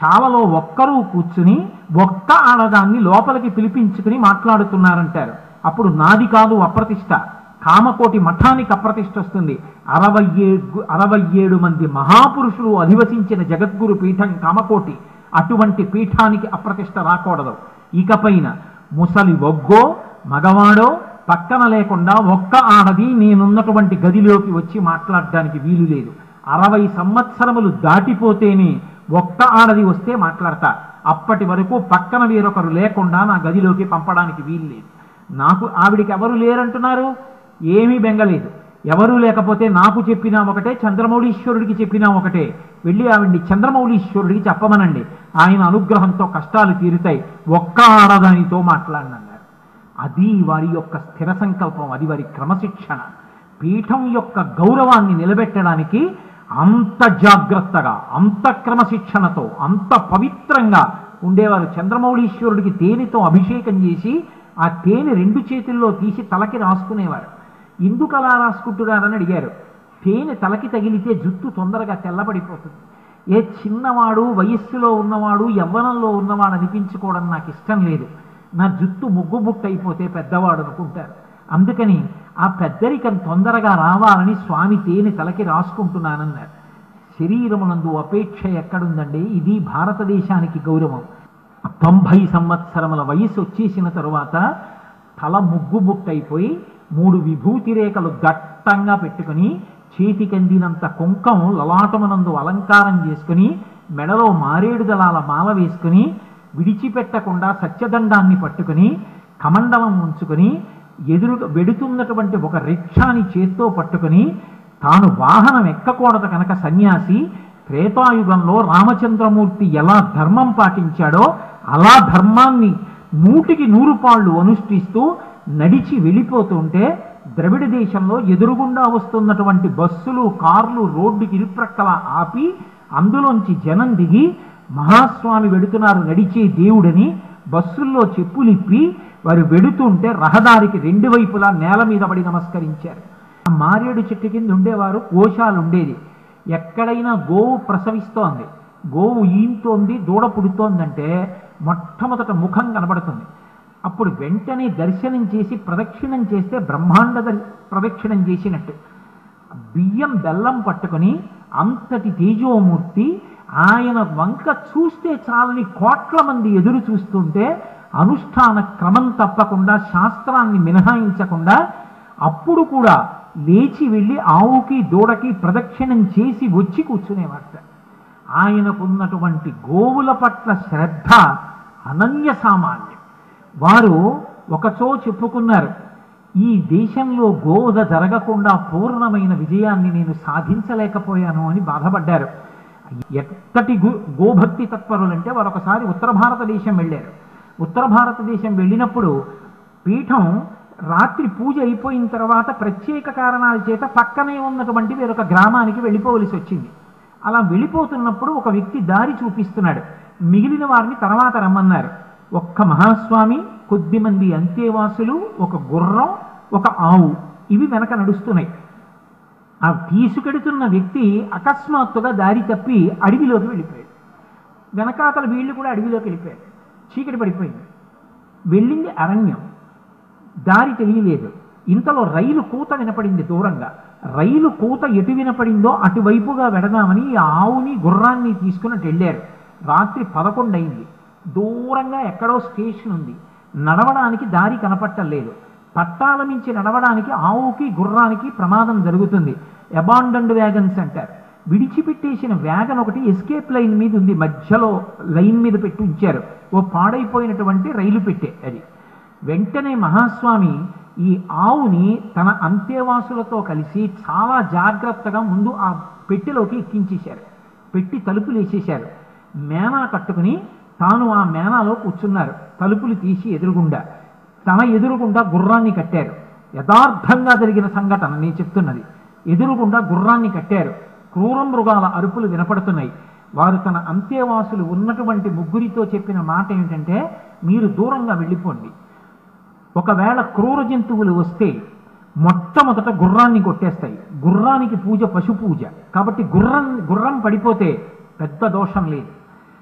శాలలో ఒక్కరూ కూర్చుని ఒక్క ఆడదాన్ని లోపలికి పిలిపించుకుని మాట్లాడుతున్నారంటారు అప్పుడు నాది కాదు అప్రతిష్ట కామకోటి మఠానికి అప్రతిష్ట వస్తుంది అరవై ఏడు అరవై ఏడు మంది మహాపురుషులు అధివసించిన జగద్గురు పీఠం కామకోటి అటువంటి పీఠానికి అప్రతిష్ట రాకూడదు ఇకపైన ముసలి ఒగ్గో మగవాడో పక్కన లేకుండా ఒక్క ఆడది నేనున్నటువంటి గదిలోకి వచ్చి మాట్లాడడానికి వీలు లేదు అరవై సంవత్సరములు దాటిపోతేనే ఒక్క ఆడది వస్తే మాట్లాడతా అప్పటి వరకు పక్కన వేరొకరు లేకుండా నా గదిలోకి పంపడానికి వీలు లేదు నాకు ఆవిడికి ఎవరు లేరంటున్నారు ఏమీ బెంగలేదు ఎవరూ లేకపోతే నాకు చెప్పినా ఒకటే చంద్రమౌళీశ్వరుడికి చెప్పినా ఒకటే వెళ్ళి ఆవిడ్ని చంద్రమౌళీశ్వరుడికి చెప్పమనండి ఆయన అనుగ్రహంతో కష్టాలు తీరుతాయి ఒక్క ఆడదానితో మాట్లాడినన్నారు అది వారి యొక్క స్థిర సంకల్పం అది వారి క్రమశిక్షణ పీఠం యొక్క గౌరవాన్ని నిలబెట్టడానికి అంత జాగ్రత్తగా అంత క్రమశిక్షణతో అంత పవిత్రంగా ఉండేవారు చంద్రమౌళీశ్వరుడికి తేనెతో అభిషేకం చేసి ఆ తేనె రెండు చేతుల్లో తీసి తలకి రాసుకునేవారు ఎందుకు అలా రాసుకుంటున్నారని అడిగారు తేనె తలకి తగిలితే జుట్టు తొందరగా తెల్లబడిపోతుంది ఏ చిన్నవాడు వయస్సులో ఉన్నవాడు యవ్వనంలో ఉన్నవాడు అనిపించుకోవడం నాకు ఇష్టం లేదు నా జుట్టు ముగ్గు బుట్ట అయిపోతే పెద్దవాడు అనుకుంటారు అందుకని ఆ పెద్దరికం తొందరగా రావాలని స్వామి తేనె తలకి రాసుకుంటున్నానన్నారు శరీరమునందు అపేక్ష ఎక్కడుందండి ఇది భారతదేశానికి గౌరవం తొంభై సంవత్సరముల వయసు వచ్చేసిన తరువాత తల ముగ్గు బుట్టయిపోయి మూడు విభూతి రేఖలు దట్టంగా పెట్టుకుని చేతికందినంత కుంకం లలాటమునందు అలంకారం చేసుకుని మెడలో మారేడు దళాల మాల వేసుకుని విడిచిపెట్టకుండా సత్యదండాన్ని పట్టుకుని కమండలం ఉంచుకుని ఎదురు వెడుతున్నటువంటి ఒక రిక్షాని చేత్తో పట్టుకుని తాను వాహనం ఎక్కకూడదు కనుక సన్యాసి త్రేతాయుగంలో రామచంద్రమూర్తి ఎలా ధర్మం పాటించాడో అలా ధర్మాన్ని నూటికి నూరు పాళ్ళు అనుష్ఠిస్తూ నడిచి వెళ్ళిపోతుంటే ద్రవిడ దేశంలో ఎదురుగుండా వస్తున్నటువంటి బస్సులు కార్లు రోడ్డుకి ఇరుప్రక్కల ఆపి అందులోంచి జనం దిగి మహాస్వామి వెడుతున్నారు నడిచే దేవుడని బస్సుల్లో చెప్పులిప్పి వారు వెడుతుంటే రహదారికి రెండు వైపులా నేల మీద పడి నమస్కరించారు ఆ మారేడు చెట్టు కింద ఉండేవారు కోశాలు ఉండేది ఎక్కడైనా గోవు ప్రసవిస్తోంది గోవు ఈంతోంది దూడ పుడుతోందంటే మొట్టమొదట ముఖం కనబడుతుంది అప్పుడు వెంటనే దర్శనం చేసి ప్రదక్షిణం చేస్తే బ్రహ్మాండ దర్- ప్రదక్షిణం చేసినట్టు బియ్యం బెల్లం పట్టుకొని అంతటి తేజోమూర్తి ఆయన వంక చూస్తే చాలని కోట్ల మంది ఎదురు చూస్తుంటే అనుష్ఠాన క్రమం తప్పకుండా శాస్త్రాన్ని మినహాయించకుండా అప్పుడు కూడా లేచి వెళ్ళి ఆవుకి దూడకి ప్రదక్షిణం చేసి వచ్చి కూర్చునేవాట ఆయనకున్నటువంటి గోవుల పట్ల శ్రద్ధ అనన్య సామాన్యం వారు ఒకచో చెప్పుకున్నారు ఈ దేశంలో గోధ జరగకుండా పూర్ణమైన విజయాన్ని నేను సాధించలేకపోయాను అని బాధపడ్డారు ఎత్తటి గు గోభక్తి తత్పరులంటే వారు ఒకసారి ఉత్తర భారతదేశం వెళ్ళారు ఉత్తర భారతదేశం వెళ్ళినప్పుడు పీఠం రాత్రి పూజ అయిపోయిన తర్వాత ప్రత్యేక కారణాల చేత పక్కనే ఉన్నటువంటి వేరొక గ్రామానికి వెళ్ళిపోవలసి వచ్చింది అలా వెళ్ళిపోతున్నప్పుడు ఒక వ్యక్తి దారి చూపిస్తున్నాడు మిగిలిన వారిని తర్వాత రమ్మన్నారు ఒక్క మహాస్వామి కొద్దిమంది అంతేవాసులు ఒక గుర్రం ఒక ఆవు ఇవి వెనక నడుస్తున్నాయి ఆ తీసుకెడుతున్న వ్యక్తి అకస్మాత్తుగా దారి తప్పి అడవిలోకి వెళ్ళిపోయాడు వెనకాతల వీళ్ళు కూడా అడవిలోకి వెళ్ళిపోయారు చీకటి పడిపోయింది వెళ్ళింది అరణ్యం దారి తెలియలేదు ఇంతలో రైలు కూత వినపడింది దూరంగా రైలు కూత ఎటు వినపడిందో అటువైపుగా వెడదామని ఈ ఆవుని గుర్రాన్ని తీసుకుని అటు వెళ్ళారు రాత్రి పదకొండు అయింది దూరంగా ఎక్కడో స్టేషన్ ఉంది నడవడానికి దారి కనపట్టలేదు పట్టాల మించి నడవడానికి ఆవుకి గుర్రానికి ప్రమాదం జరుగుతుంది అబాండన్డ్ వ్యాగన్స్ అంటారు విడిచిపెట్టేసిన వ్యాగన్ ఒకటి ఎస్కేప్ లైన్ మీద ఉంది మధ్యలో లైన్ మీద పెట్టి ఉంచారు ఓ పాడైపోయినటువంటి రైలు పెట్టే అది వెంటనే మహాస్వామి ఈ ఆవుని తన అంతేవాసులతో కలిసి చాలా జాగ్రత్తగా ముందు ఆ పెట్టెలోకి ఎక్కించేశారు పెట్టి తలుపులు వేసేశారు మేనా కట్టుకుని తాను ఆ మేనాలో కూర్చున్నారు తలుపులు తీసి ఎదురుగుండా తన ఎదురుగుండా గుర్రాన్ని కట్టారు యథార్థంగా జరిగిన సంఘటన నేను చెప్తున్నది ఎదురుగుండా గుర్రాన్ని కట్టారు క్రూర మృగాల అరుపులు వినపడుతున్నాయి వారు తన అంతేవాసులు ఉన్నటువంటి ముగ్గురితో చెప్పిన మాట ఏమిటంటే మీరు దూరంగా వెళ్ళిపోండి ఒకవేళ క్రూర జంతువులు వస్తే మొట్టమొదట గుర్రాన్ని కొట్టేస్తాయి గుర్రానికి పూజ పశు పూజ కాబట్టి గుర్రం గుర్రం పడిపోతే పెద్ద దోషం లేదు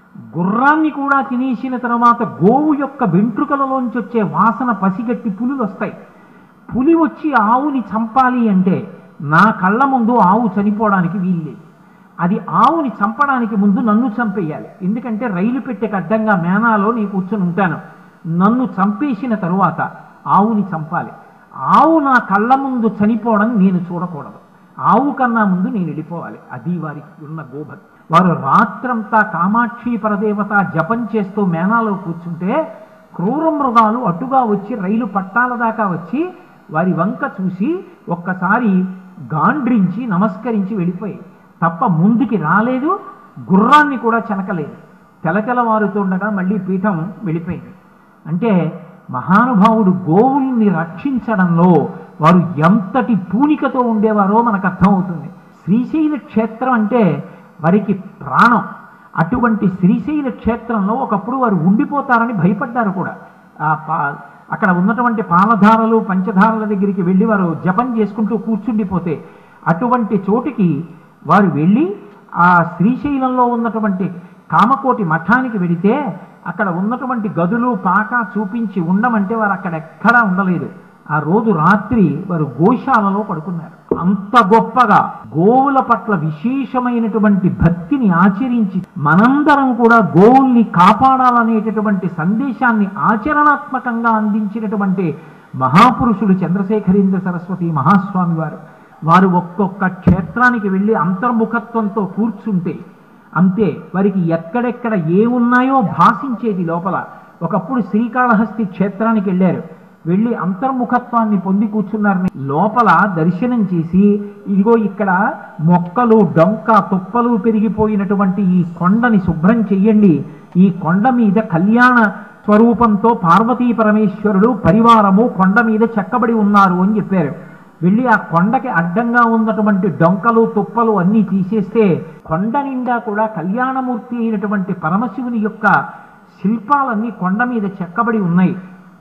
గుర్రాన్ని కూడా తినేసిన తర్వాత గోవు యొక్క వెంట్రుకలలోంచి వచ్చే వాసన పసిగట్టి పులులు వస్తాయి పులి వచ్చి ఆవుని చంపాలి అంటే నా కళ్ళ ముందు ఆవు చనిపోవడానికి వీల్లేదు అది ఆవుని చంపడానికి ముందు నన్ను చంపేయాలి ఎందుకంటే రైలు పెట్టెకి అడ్డంగా మేనాలో నేను కూర్చొని ఉంటాను నన్ను చంపేసిన తరువాత ఆవుని చంపాలి ఆవు నా కళ్ళ ముందు చనిపోవడం నేను చూడకూడదు ఆవు కన్నా ముందు నేను వెళ్ళిపోవాలి అది వారికి ఉన్న గోభక్తి వారు రాత్రంతా కామాక్షి పరదేవత జపం చేస్తూ మేనాలో కూర్చుంటే క్రూర మృగాలు అటుగా వచ్చి రైలు పట్టాల దాకా వచ్చి వారి వంక చూసి ఒక్కసారి గాండ్రించి నమస్కరించి వెళ్ళిపోయాయి తప్ప ముందుకి రాలేదు గుర్రాన్ని కూడా చెనకలేదు తెలతెలవారుతుండగా మళ్ళీ పీఠం వెళ్ళిపోయింది అంటే మహానుభావుడు గోవుల్ని రక్షించడంలో వారు ఎంతటి పూనికతో ఉండేవారో మనకు అర్థమవుతుంది శ్రీశైల క్షేత్రం అంటే వారికి ప్రాణం అటువంటి శ్రీశైల క్షేత్రంలో ఒకప్పుడు వారు ఉండిపోతారని భయపడ్డారు కూడా ఆ పా అక్కడ ఉన్నటువంటి పాలధారలు పంచధారల దగ్గరికి వెళ్ళి వారు జపం చేసుకుంటూ కూర్చుండిపోతే అటువంటి చోటికి వారు వెళ్ళి ఆ శ్రీశైలంలో ఉన్నటువంటి కామకోటి మఠానికి వెడితే అక్కడ ఉన్నటువంటి గదులు పాక చూపించి ఉండమంటే వారు అక్కడ ఎక్కడా ఉండలేదు ఆ రోజు రాత్రి వారు గోశాలలో పడుకున్నారు అంత గొప్పగా గోవుల పట్ల విశేషమైనటువంటి భక్తిని ఆచరించి మనందరం కూడా గోవుల్ని కాపాడాలనేటటువంటి సందేశాన్ని ఆచరణాత్మకంగా అందించినటువంటి మహాపురుషుడు చంద్రశేఖరేంద్ర సరస్వతి మహాస్వామి వారు వారు ఒక్కొక్క క్షేత్రానికి వెళ్ళి అంతర్ముఖత్వంతో కూర్చుంటే అంతే వారికి ఎక్కడెక్కడ ఏమున్నాయో భాషించేది లోపల ఒకప్పుడు శ్రీకాళహస్తి క్షేత్రానికి వెళ్ళారు వెళ్ళి అంతర్ముఖత్వాన్ని పొంది కూర్చున్నారని లోపల దర్శనం చేసి ఇదిగో ఇక్కడ మొక్కలు డొంక తుప్పలు పెరిగిపోయినటువంటి ఈ కొండని శుభ్రం చెయ్యండి ఈ కొండ మీద కళ్యాణ స్వరూపంతో పార్వతీ పరమేశ్వరుడు పరివారము కొండ మీద చెక్కబడి ఉన్నారు అని చెప్పారు వెళ్ళి ఆ కొండకి అడ్డంగా ఉన్నటువంటి డొంకలు తుప్పలు అన్నీ తీసేస్తే కొండ నిండా కూడా కళ్యాణమూర్తి అయినటువంటి పరమశివుని యొక్క శిల్పాలన్నీ కొండ మీద చెక్కబడి ఉన్నాయి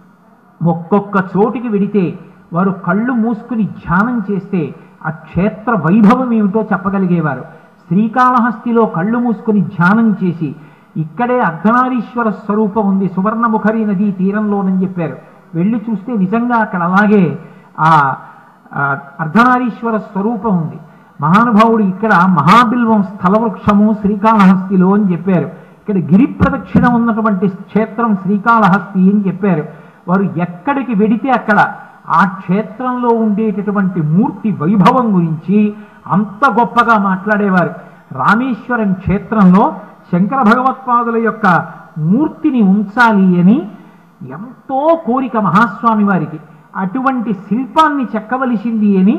ఒక్కొక్క చోటికి వెడితే వారు కళ్ళు మూసుకుని ధ్యానం చేస్తే ఆ క్షేత్ర వైభవం ఏమిటో చెప్పగలిగేవారు శ్రీకాళహస్తిలో కళ్ళు మూసుకుని ధ్యానం చేసి ఇక్కడే అర్ధనారీశ్వర స్వరూపం ఉంది సువర్ణముఖరి నదీ తీరంలోనని చెప్పారు వెళ్ళి చూస్తే నిజంగా అక్కడ అలాగే ఆ ఆ అర్ధనారీశ్వర స్వరూపం ఉంది మహానుభావుడు ఇక్కడ మహాబిల్వం స్థలవృక్షము శ్రీకాళహస్తిలో అని చెప్పారు ఇక్కడ గిరి ప్రదక్షిణ ఉన్నటువంటి క్షేత్రం శ్రీకాళహస్తి అని చెప్పారు వారు ఎక్కడికి వెడితే అక్కడ ఆ క్షేత్రంలో ఉండేటటువంటి మూర్తి వైభవం గురించి అంత గొప్పగా మాట్లాడేవారు రామేశ్వరం క్షేత్రంలో శంకర భగవత్పాదుల యొక్క మూర్తిని ఉంచాలి అని ఎంతో కోరిక మహాస్వామి వారికి అటువంటి శిల్పాన్ని చెక్కవలసింది అని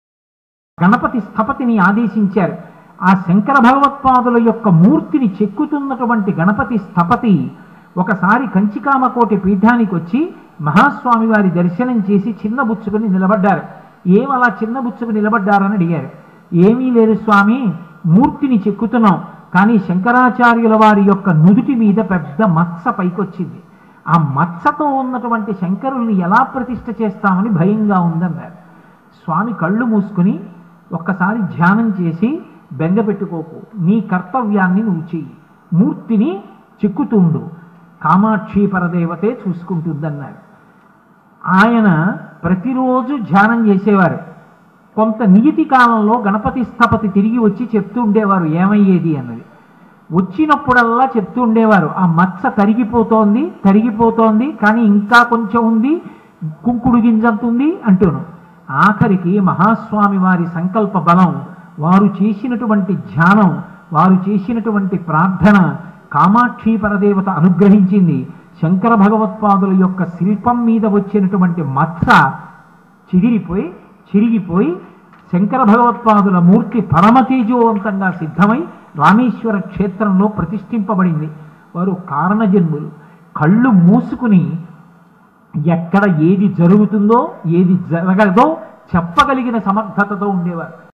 గణపతి స్థపతిని ఆదేశించారు ఆ శంకర భగవత్పాదుల యొక్క మూర్తిని చెక్కుతున్నటువంటి గణపతి స్థపతి ఒకసారి కంచికామకోటి పీఠానికి వచ్చి మహాస్వామి వారి దర్శనం చేసి చిన్నబుచ్చుకుని నిలబడ్డారు ఏం అలా చిన్నబుచ్చుకు నిలబడ్డారని అడిగారు ఏమీ లేదు స్వామి మూర్తిని చెక్కుతున్నాం కానీ శంకరాచార్యుల వారి యొక్క నుదుటి మీద పెద్ద మత్స పైకొచ్చింది ఆ మత్సతో ఉన్నటువంటి శంకరుల్ని ఎలా ప్రతిష్ఠ చేస్తామని భయంగా ఉందన్నారు స్వామి కళ్ళు మూసుకుని ఒక్కసారి ధ్యానం చేసి బెంగ పెట్టుకోకు నీ కర్తవ్యాన్ని నువ్వు చెయ్యి మూర్తిని చిక్కుతుండు కామాక్షి పరదేవతే చూసుకుంటుందన్నారు ఆయన ప్రతిరోజు ధ్యానం చేసేవారు కొంత నియతి కాలంలో గణపతి స్థపతి తిరిగి వచ్చి చెప్తూ ఉండేవారు ఏమయ్యేది అన్నది వచ్చినప్పుడల్లా చెప్తూ ఉండేవారు ఆ మచ్చ తరిగిపోతోంది తరిగిపోతోంది కానీ ఇంకా కొంచెం ఉంది కుంకుడు గింజంత ఉంది అంటూను ఆఖరికి మహాస్వామి వారి సంకల్ప బలం వారు చేసినటువంటి ధ్యానం వారు చేసినటువంటి ప్రార్థన కామాక్షి పరదేవత అనుగ్రహించింది శంకర భగవత్పాదుల యొక్క శిల్పం మీద వచ్చినటువంటి మత్స చిదిరిపోయి చిరిగిపోయి శంకర భగవత్పాదుల మూర్తి పరమతేజోవంతంగా సిద్ధమై రామేశ్వర క్షేత్రంలో ప్రతిష్ఠింపబడింది వారు కారణజన్ములు కళ్ళు మూసుకుని ఎక్కడ ఏది జరుగుతుందో ఏది జరగదో చెప్పగలిగిన సమర్థతతో ఉండేవారు